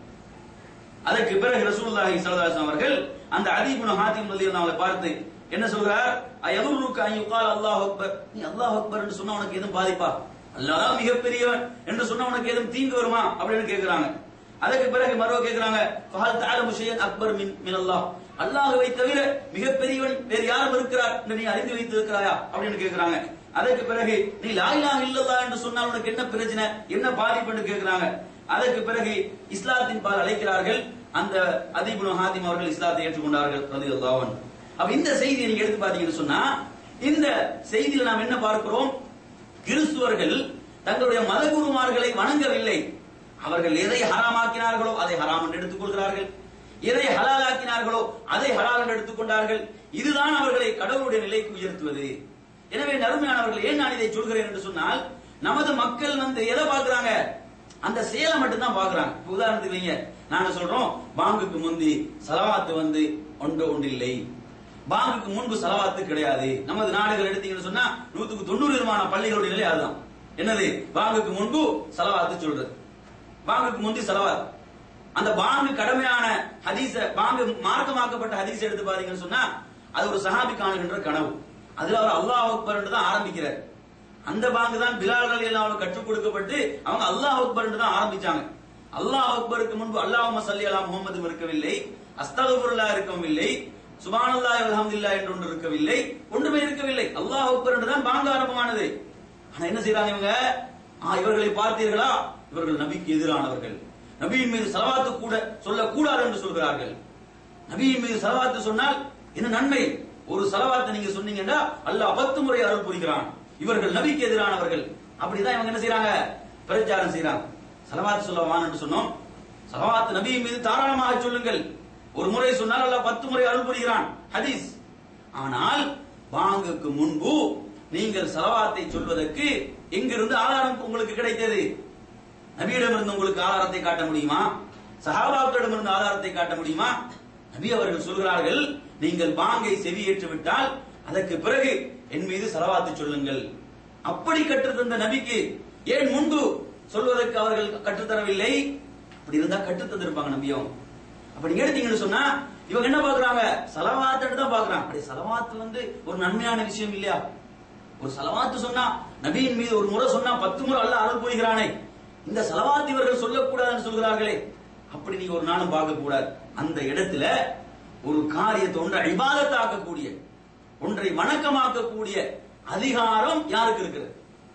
அதற்கு பிறகு ரசூலுல்லாஹி ஸல்லல்லாஹு அலைஹி அவர்கள் அந்த அதீபுன ஹாத்திம் ரலியல்லாஹு அவரை பார்த்து என்ன சொல்றார் அயதுருக்கு அன் யுகால் அல்லாஹ் அக்பர் நீ அல்லாஹ் அக்பர் என்று சொன்னா உனக்கு எதுவும் பாதிப்பா அல்லாஹ் மிகப்பெரியவன் என்று சொன்னா உனக்கு எதுவும் தீங்கு வருமா அப்படின்னு கேக்குறாங்க அதுக்கு பிறகு மறுவ கேக்குறாங்க ஃபஹல் தஅலமு ஷையன் அக்பர் மின் மின் அல்லாஹ் அல்லாஹ்வை தவிர மிகப்பெரியவன் வேறு யாரும் இருக்கிறார் என்று நீ அறிந்து வைத்திருக்கிறாயா அப்படின்னு கேக்குறாங்க அதற்கு பிறகு நீ லா இலாஹ இல்லல்லாஹ் என்று சொன்னால் உனக்கு என்ன பிரச்சனை என்ன பாதிப்பு என்று கேக்குறாங்க அதற்கு பிறகு இஸ்லாத்தின் பால் அழைக்கிறார்கள் அந்த அதிபுனு ஹாத்திம் அவர்கள் இஸ்லாத்தை ஏற்றுக்கொண்டார்கள் ரலியல்லாஹு அன்ஹு அப்ப இந்த செய்தியை நீங்க எடுத்து பாத்தீங்கன்னு சொன்னா இந்த செய்தியில நாம் என்ன பார்க்கிறோம் கிறிஸ்துவர்கள் தங்களுடைய மதகுருமார்களை வணங்கவில்லை அவர்கள் எதை ஹராமாக்கினார்களோ அதை ஹராம் என்று எடுத்துக் கொள்கிறார்கள் எதை ஹலாலாக்கினார்களோ அதை ஹலால் என்று எடுத்துக்கொண்டார்கள் இதுதான் அவர்களை கடவுளுடைய நிலைக்கு உயர்த்துவது எனவே நறுமையானவர்கள் ஏன் நான் இதை சொல்கிறேன் என்று சொன்னால் நமது மக்கள் வந்து எதை பார்க்கறாங்க அந்த செயலை மட்டும் தான் பாக்குறாங்க இப்ப உதாரணத்துக்கு வைங்க நாங்க சொல்றோம் பாங்குக்கு முந்தி சலவாத்து வந்து ஒன்று ஒன்று இல்லை பாங்குக்கு முன்பு சலவாத்து கிடையாது நமது நாடுகள் எடுத்தீங்கன்னு சொன்னா நூத்துக்கு தொண்ணூறு விதமான பள்ளிகளுடைய நிலை அதுதான் என்னது பாங்குக்கு முன்பு சலவாத்து சொல்றது பாங்குக்கு முந்தி சலவாத் அந்த பாங்கு கடமையான ஹதீஸ பாங்கு மார்க்கமாக்கப்பட்ட ஹதீஸ் எடுத்து பாத்தீங்கன்னு சொன்னா அது ஒரு சஹாபி காணுகின்ற கனவு அதுல அவர் அல்லாஹ் அக்பர் என்று தான் ஆரம்பிக்கிறார் அந்த பாங்கு தான் பிலால் அலி அல்லாஹ் கற்றுக் கொடுக்கப்பட்டு அவங்க அல்லாஹ் அக்பர் என்று தான் ஆரம்பிச்சாங்க அல்லாஹ் அக்பருக்கு முன்பு அல்லாஹ் சல்லி அலா முகமது இருக்கவில்லை அஸ்தகுல்லா இருக்கவில்லை சுபானல்லாஹ் அல்ஹம்துலில்லாஹ் என்று ஒன்று இருக்கவில்லை ஒன்றுமே இருக்கவில்லை அல்லாஹ் அக்பர் என்று தான் பாங்கு ஆரம்பமானது ஆனா என்ன செய்றாங்க இவங்க ஆ, இவர்களை பார்த்தீர்களா இவர்கள் நபிக்கு எதிரானவர்கள் நபியின் மீது சலவாத்து கூட சொல்லக்கூடாது என்று சொல்கிறார்கள் நபியின் மீது சலவாத்து சொன்னால் என்ன நன்மை ஒரு சலவாத்தை நீங்க சொன்னீங்கன்னா அல்லாஹ் பத்து முறை அருள் புரிகிறான் இவர்கள் நபிக்கு எதிரானவர்கள் அப்படிதான் இவங்க என்ன செய்றாங்க பிரச்சாரம் செய்றாங்க சலவாத்து சொல்லவான் என்று சொன்னோம் சலவாத்து நபியின் மீது தாராளமாக சொல்லுங்கள் ஒரு முறை சொன்னால் அல்லாஹ் பத்து முறை அருள் புரிகிறான் ஹதீஸ் ஆனால் பாங்குக்கு முன்பு நீங்கள் சலவாத்தை சொல்வதற்கு எங்கிருந்து ஆதாரம் உங்களுக்கு கிடைத்தது நபியிடமிருந்து உங்களுக்கு ஆதாரத்தை காட்ட முடியுமா சஹாபாக்களிடமிருந்து ஆதாரத்தை காட்ட முடியுமா நபி அவர்கள் சொல்கிறார்கள் நீங்கள் பாங்கை செவியேற்று விட்டால் அதற்கு பிறகு என் மீது சலவாத்து சொல்லுங்கள் அப்படி கற்றுத்தந்த நபிக்கு ஏன் முன்பு சொல்வதற்கு அவர்கள் கற்றுத்தரவில்லை அப்படி இருந்தா கற்றுத் தந்திருப்பாங்க நபியும் அப்ப நீங்க எடுத்தீங்கன்னு சொன்னா இவங்க என்ன பாக்குறாங்க சலவாத்து தான் பாக்குறாங்க அப்படி சலவாத்து வந்து ஒரு நன்மையான விஷயம் இல்லையா ஒரு சலவாத்து சொன்னா நபியின் மீது ஒரு முறை சொன்னா பத்து முறை அல்ல அருள் புரிகிறானே இந்த சலவாத்து இவர்கள் சொல்லக்கூடாதுன்னு சொல்கிறார்களே அப்படி நீங்க ஒரு நாளும் பார்க்க கூடாது அந்த இடத்துல ஒரு காரியத்தை ஒன்றை இபாதத்தாக்கக்கூடிய ஒன்றை வணக்கமாக்கக்கூடிய அதிகாரம் யாருக்கு இருக்கிறது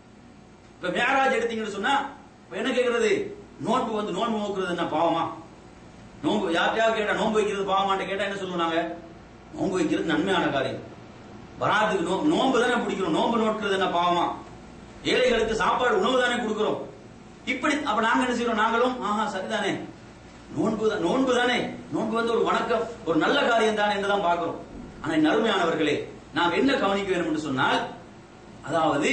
இப்ப மேராஜ் எடுத்தீங்கன்னு சொன்னா இப்ப என்ன கேக்குறது நோன்பு வந்து நோன்பு நோக்குறது என்ன பாவமா நோன்பு யார்கிட்டயாவது கேட்டா நோன்பு வைக்கிறது பாவமாட்ட கேட்டா என்ன சொல்லுவாங்க நோன்பு வைக்கிறது நன்மையான காரியம் வராதுக்கு நோ- நோன்பு தானே பிடிக்கிறோம் நோன்பு நோட்டுறது என்ன பாவமா ஏழைகளுக்கு சாப்பாடு உணவு தானே கொடுக்கிறோம் இப்படி அப்ப நாங்க என்ன செய்யறோம் நாங்களும் ஆஹா சரிதானே நோன்பு தான் நோன்பு தானே நோன்பு வந்து ஒரு வணக்கம் ஒரு நல்ல காரியம் தானே என்றுதான் பார்க்கிறோம் ஆனா என் அருமையானவர்களே நாம் என்ன கவனிக்க வேண்டும் என்று சொன்னால் அதாவது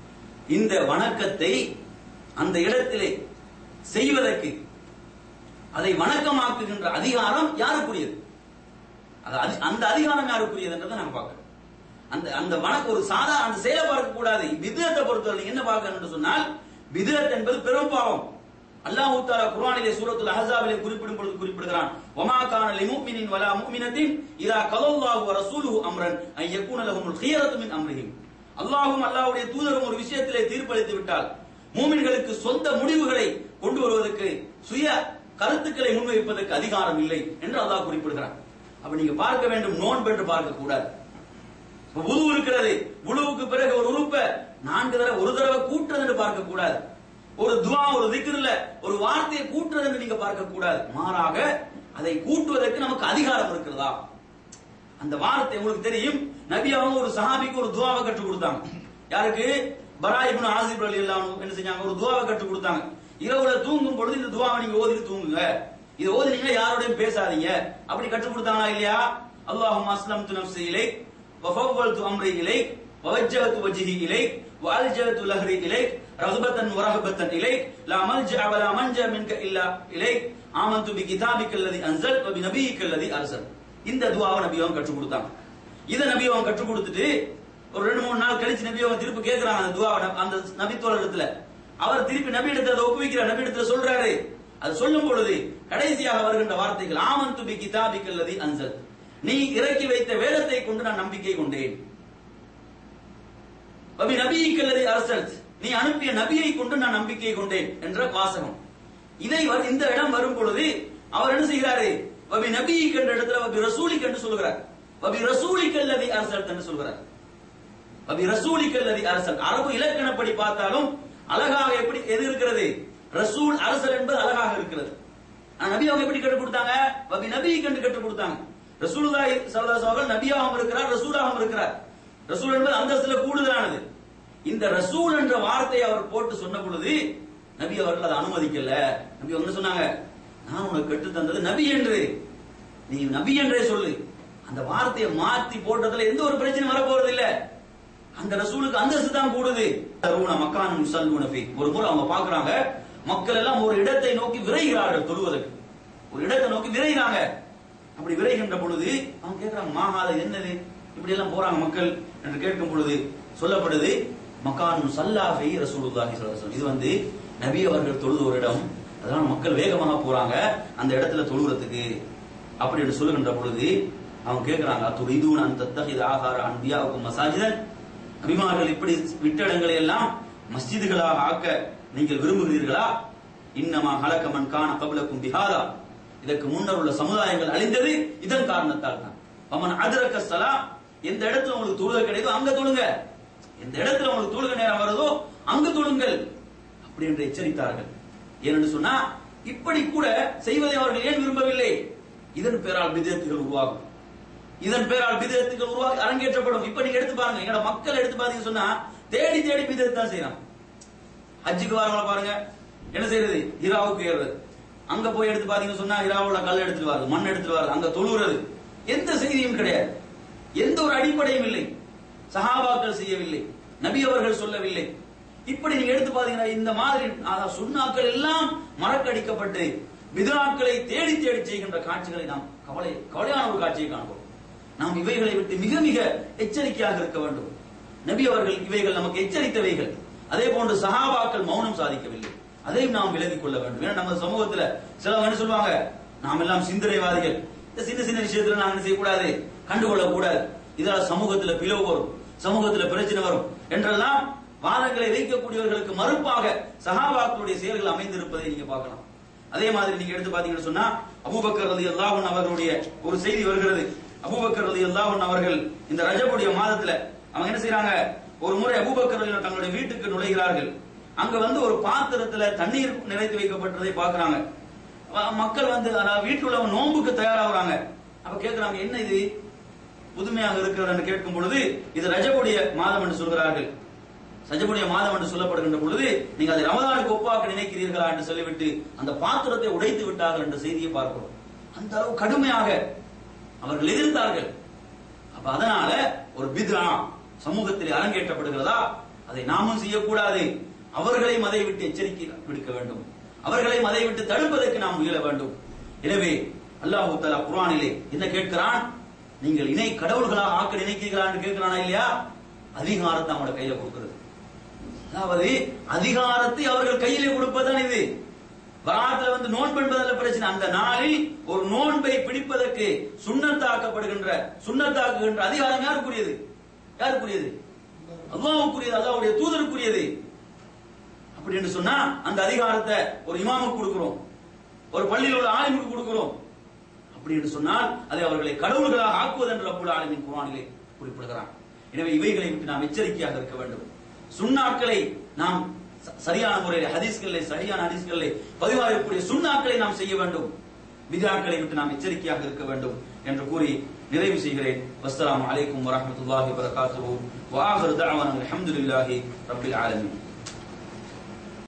இந்த வணக்கத்தை அந்த இடத்திலே செய்வதற்கு அதை வணக்கமாக்குகின்ற அதிகாரம் யாருக்குரியது அது அதி- அந்த அதிகாரம் யாருக்குரியதுன்றதை நாங்க பார்க்கணும் அந்த அந்த வணக்க ஒரு சாதா அந்த செயலை பார்க்க கூடாது விதத்தை பொறுத்தவரை நீங்க என்ன பார்க்கணும் என்று சொன்னால் விதத் என்பது பெரும் பாவம் அல்லாஹ் தாலா குர்ஆனிலே சூரத்துல் அஹ்ஸாபிலே குறிப்பிடும் பொழுது குறிப்பிடுகிறான் வமா கான லிமுஃமினின் வலா முஃமினத்தின் இதா கலல்லாஹு வ ரசூலுஹு அம்ரன் அன் யகூன லஹுமுல் கியரத்து மின் அம்ரிஹிம் அல்லாஹ்வும் அல்லாஹ்வுடைய தூதரும் ஒரு விஷயத்திலே தீர்ப்பளித்து விட்டால் மூமின்களுக்கு சொந்த முடிவுகளை கொண்டு வருவதற்கு சுய கருத்துக்களை முன்வைப்பதற்கு அதிகாரம் இல்லை என்று அல்லாஹ் குறிப்பிடுகிறான் அப்ப நீங்க பார்க்க வேண்டும் நோன்பு என்று பார்க்க கூடாது இப்ப உது இருக்கிறது உழுவுக்கு பிறகு ஒரு உறுப்பை நான்கு தடவை ஒரு தடவை கூட்டுறது என்று பார்க்க கூடாது ஒரு துவா ஒரு திக்ருல ஒரு வார்த்தையை கூட்டுறது என்று நீங்க பார்க்க கூடாது மாறாக அதை கூட்டுவதற்கு நமக்கு அதிகாரம் இருக்கிறதா அந்த வார்த்தை உங்களுக்கு தெரியும் நபி அவங்க ஒரு சஹாபிக்கு ஒரு துவாவை கற்றுக் கொடுத்தாங்க யாருக்கு பரா இப்னு ஆசிப் அலி என்ன செஞ்சாங்க ஒரு துவாவை கற்றுக் கொடுத்தாங்க இரவுல தூங்கும் பொழுது இந்த துவாவை நீங்க ஓதிட்டு தூங்குங்க இது ஓதுனீங்கன்னா யாரோடையும் பேசாதீங்க அப்படி கற்றுக் கொடுத்தாங்களா இல்லையா அல்லாஹும் அஸ்லம் து நப்சி இலை வஃபவ்வல்து அம்ரி இலை வவஜ்ஜஹது வஜ்ஹி இலை وألجأت لهري إليك رغبة ورهبة إليك لا ملجأ ولا منجا منك إلا إليك آمنت بكتابك الذي أنزلت وبنبيك الذي أرسلت இந்த துவாவை நபி அவங்க கற்றுக் கொடுத்தாங்க இதை நபி அவங்க கற்றுக் கொடுத்துட்டு ஒரு ரெண்டு மூணு நாள் கழிச்சு நபி அவங்க திருப்பி கேட்கிறாங்க அந்த துவாவை நபி- அந்த நபித்தோழர் இடத்துல அவர் திருப்பி நபி இடத்துல அதை ஒப்புவிக்கிறார் நபி இடத்துல சொல்றாரு அது சொல்லும் பொழுது கடைசியாக வருகின்ற வார்த்தைகள் ஆமன் துபி கிதாபிக்கல்லதி அன்சல் நீ இறக்கி வைத்த வேதத்தை கொண்டு நான் நம்பிக்கை கொண்டேன் வபி நபியிக்கல்லதி அரசல் நீ அனுப்பிய நபியை கொண்டு நான் நம்பிக்கை கொண்டேன் என்ற வாசகம் இதை வ- இந்த இடம் வரும் பொழுது அவர் என்ன செய்கிறாரு வபி நபியிக் என்ற இடத்துல வபி ரசூலிக் என்று சொல்கிறார் வபி ரசூலிக்கல்லதி அரசல் என்று சொல்கிறார் வபி ரசூலிக்கல்லதி அரசல் அரபு இலக்கணப்படி பார்த்தாலும் அழகாக எப்படி எது இருக்கிறது ரசூல் அரசல் என்பது அழகாக இருக்கிறது ஆனா நபி அவங்க எப்படி கற்றுக் கொடுத்தாங்க வபி நபி கண்டு கற்றுக் கொடுத்தாங்க ரசூலுல்லாஹி ஸல்லல்லாஹு அலைஹி அவர்கள் நபியாகவும் இருக்கிறார் ரசூலாகவும் இருக்கிறார் ரசூல் என்பது அந்தஸ்துல கூடுதலானது இந்த ரசூல் என்ற வார்த்தையை அவர் போட்டு சொன்ன பொழுது நபி அவர்கள் அதை அனுமதிக்கல நபி அவங்க என்ன சொன்னாங்க நான் உனக்கு கற்று தந்தது நபி என்று நீ நபி என்றே சொல்லு அந்த வார்த்தையை மாத்தி போட்டதுல எந்த ஒரு பிரச்சனையும் வரப்போறது இல்ல அந்த ரசூலுக்கு அந்தஸ்து தான் கூடுது தருண மக்கானும் யுஸல்லூன ஃபீ. ஒரு முறை அவங்க பாக்குறாங்க மக்கள் எல்லாம் ஒரு இடத்தை நோக்கி விரைகிறார்கள் தொழுவதற்கு ஒரு இடத்தை நோக்கி விரைகிறாங்க அப்படி விரைகின்ற பொழுது அவங்க கேட்கிறாங்க மாகாத என்னது இப்படி எல்லாம் போறாங்க மக்கள் என்று கேட்கும் பொழுது சொல்லப்படுது மக்கானும் சல்லாஃபி ரசூலுல்லாஹி ஸல்லல்லாஹு அலைஹி வஸல்லம். இது வந்து நபி அவர்கள் தொழுத ஒரு இடம் அதனால மக்கள் வேகமாக போறாங்க அந்த இடத்துல தொழுகிறதுக்கு அப்படி என்று சொல்லுகின்ற பொழுது அவங்க கேட்கிறாங்க துரிதூன் அந்த தத்தஹித ஆகார அன்பியாவுக்கும் மசாஜிதன் நபிமார்கள் இப்படி விட்ட இடங்களை எல்லாம் மஸ்ஜிதுகளாக ஆக்க நீங்கள் விரும்புகிறீர்களா இன்னமா ஹலக்க மன் கான கபலக்கும் பிஹாதா இதற்கு முன்னர் உள்ள சமுதாயங்கள் அழிந்தது இதன் காரணத்தால் தான் அவன் அதிரக்க சலா எந்த இடத்துல உங்களுக்கு தொழுகை கிடைக்குதோ அங்க தொழுங்க எந்த இடத்துல உங்களுக்கு தொழுகை நேரம் வருதோ அங்கு தொழுங்கள் அப்படி என்று எச்சரித்தார்கள் ஏனென்று சொன்னா இப்படி கூட செய்வதை அவர்கள் ஏன் விரும்பவில்லை இதன் பேரால் விதத்துகள் உருவாகும் இதன் பேரால் பிதத்துகள் உருவாக்கி அரங்கேற்றப்படும் இப்ப நீங்க எடுத்து பாருங்க எங்களோட மக்கள் எடுத்து பாத்தீங்கன்னு சொன்னா தேடி தேடி பிதத்து தான் செய்யறாங்க ஹஜ்ஜுக்கு வரவங்கள பாருங்க என்ன செய்யறது ஹிராவுக்கு ஏறுறது அங்க போய் எடுத்து பாத்தீங்கன்னு சொன்னா ஹிராவுல கல் எடுத்துட்டு வரது மண் எடுத்துட்டு வரது அங்க தொழுகிறது எந்த செய்தியும் கிடையாது எந்த ஒரு அடிப்படையும் இல்லை சஹாபாக்கள் செய்யவில்லை நபி அவர்கள் சொல்லவில்லை இப்படி நீங்க எடுத்து பாத்தீங்கன்னா இந்த மாதிரி அதாவது சுண்ணாக்கள் எல்லாம் மறக்கடிக்கப்பட்டு விதாக்களை தேடி தேடி செய்கின்ற காட்சிகளை நாம் கவலை கவலையான ஒரு காட்சியை காண்போம் நாம் இவைகளை விட்டு மிக மிக எச்சரிக்கையாக இருக்க வேண்டும் நபி அவர்கள் இவைகள் நமக்கு எச்சரித்தவைகள் அதே போன்று சஹாபாக்கள் மௌனம் சாதிக்கவில்லை அதையும் நாம் விலகிக் கொள்ள வேண்டும் ஏன்னா நம்ம சமூகத்துல சிலவங்க என்ன சொல்லுவாங்க நாம் எல்லாம் சிந்தனைவாதிகள் இந்த சின்ன சின்ன விஷயத்துல நாங்க என்ன செய்யக்கூடாது கண்டுகொள்ள கூடாது இதனால சமூகத்துல பிளவு வரும் சமூகத்துல பிரச்சனை வரும் என்றெல்லாம் வாதங்களை வைக்கக்கூடியவர்களுக்கு மறுப்பாக சஹாபாக்களுடைய செயல்கள் அமைந்திருப்பதை நீங்க பார்க்கலாம் அதே மாதிரி நீங்க எடுத்து பாத்தீங்கன்னு சொன்னா அபூபக்கர் ரலி அல்லாஹன் அவர்களுடைய ஒரு செய்தி வருகிறது அபூபக்கர் ரலி அல்லாஹன் அவர்கள் இந்த ரஜபுடைய மாதத்துல அவங்க என்ன செய்றாங்க ஒரு முறை அபூபக்கர் ரலியல்லாஹு தங்களுடைய வீட்டுக்கு நுழைகிறார்கள் அங்க வந்து ஒரு பாத்திரத்துல தண்ணீர் நிறைத்து வைக்கப்பட்டதை பாக்குறாங்க வ- மக்கள் வந்து அதாவது வீட்டுல உள்ளவங்க நோன்புக்கு தயாராகுறாங்க அப்ப கேக்குறாங்க என்ன இது புதுமையாக இருக்கிறது என்று கேட்கும் பொழுது இது ரஜபுடைய மாதம் என்று சொல்கிறார்கள் சஜபுடைய மாதம் என்று சொல்லப்படுகின்ற பொழுது நீங்க அதை ரமதானுக்கு ஒப்பாக்க நினைக்கிறீர்களா என்று சொல்லிவிட்டு அந்த பாத்திரத்தை உடைத்து விட்டார்கள் என்ற செய்தியை பார்க்கிறோம் அந்த அளவு கடுமையாக அவர்கள் எதிர்த்தார்கள் அப்ப அதனால ஒரு பித்ரா சமூகத்தில் அரங்கேற்றப்படுகிறதா அதை நாமும் செய்யக்கூடாது அவர்களையும் அதை விட்டு எச்சரிக்கை விடுக்க வேண்டும் அவர்களையும் அதை விட்டு தடுப்பதற்கு நாம் முயல வேண்டும் எனவே அல்லாஹு தஆலா குர்ஆனிலே என்ன கேட்கிறான் நீங்கள் இணை கடவுள்களாக ஆக்க நினைக்கிறீர்களான்னு கேட்கிறானா இல்லையா அதிகாரத்தை அவங்களோட கையில கொடுக்கிறது அதாவது அதிகாரத்தை அவர்கள் கையிலே கொடுப்பதுதான் இது வராத்துல வந்து நோன்பு என்பதல்ல பிரச்சனை அந்த நாளில் ஒரு நோன்பை பிடிப்பதற்கு சுண்ணத்தாக்கப்படுகின்ற சுண்ணத்தாக்குகின்ற அதிகாரம் யாருக்குரியது யாருக்குரியது அல்லாஹ்வுக்குரியது அல்லாஹ்வுடைய தூதருக்குரியது அப்படி என்று சொன்னா அந்த அதிகாரத்தை ஒரு இமாமுக்கு கொடுக்கிறோம் ஒரு பள்ளியில் உள்ள ஆலிமுக்கு கொடுக்கிறோம் அப்படி என்று சொன்னால் அதை அவர்களை கடவுள்களாக ஆக்குவது என்று ரப்புல் ஆலமின் குர்ஆனிலே குறிப்பிடுகிறான் எனவே இவைகளை விட்டு நாம் எச்சரிக்கையாக இருக்க வேண்டும் சுண்ணாக்களை நாம் ச- சரியான முறையில் ஹதீஸ்களிலே சரியான ஹதீஸ்களிலே பதிவாகக்கூடிய சுண்ணாக்களை நாம் செய்ய வேண்டும் விதாக்களை விட்டு நாம் எச்சரிக்கையாக இருக்க வேண்டும் என்று கூறி நிறைவு செய்கிறேன் வஸ்ஸலாமு அலைக்கும் வரஹ்மத்துல்லாஹி வபரகாத்துஹு வ ஆகிரு தஅவானா அல்ஹம்துலில்லாஹி ரப்பில் ஆலமீன்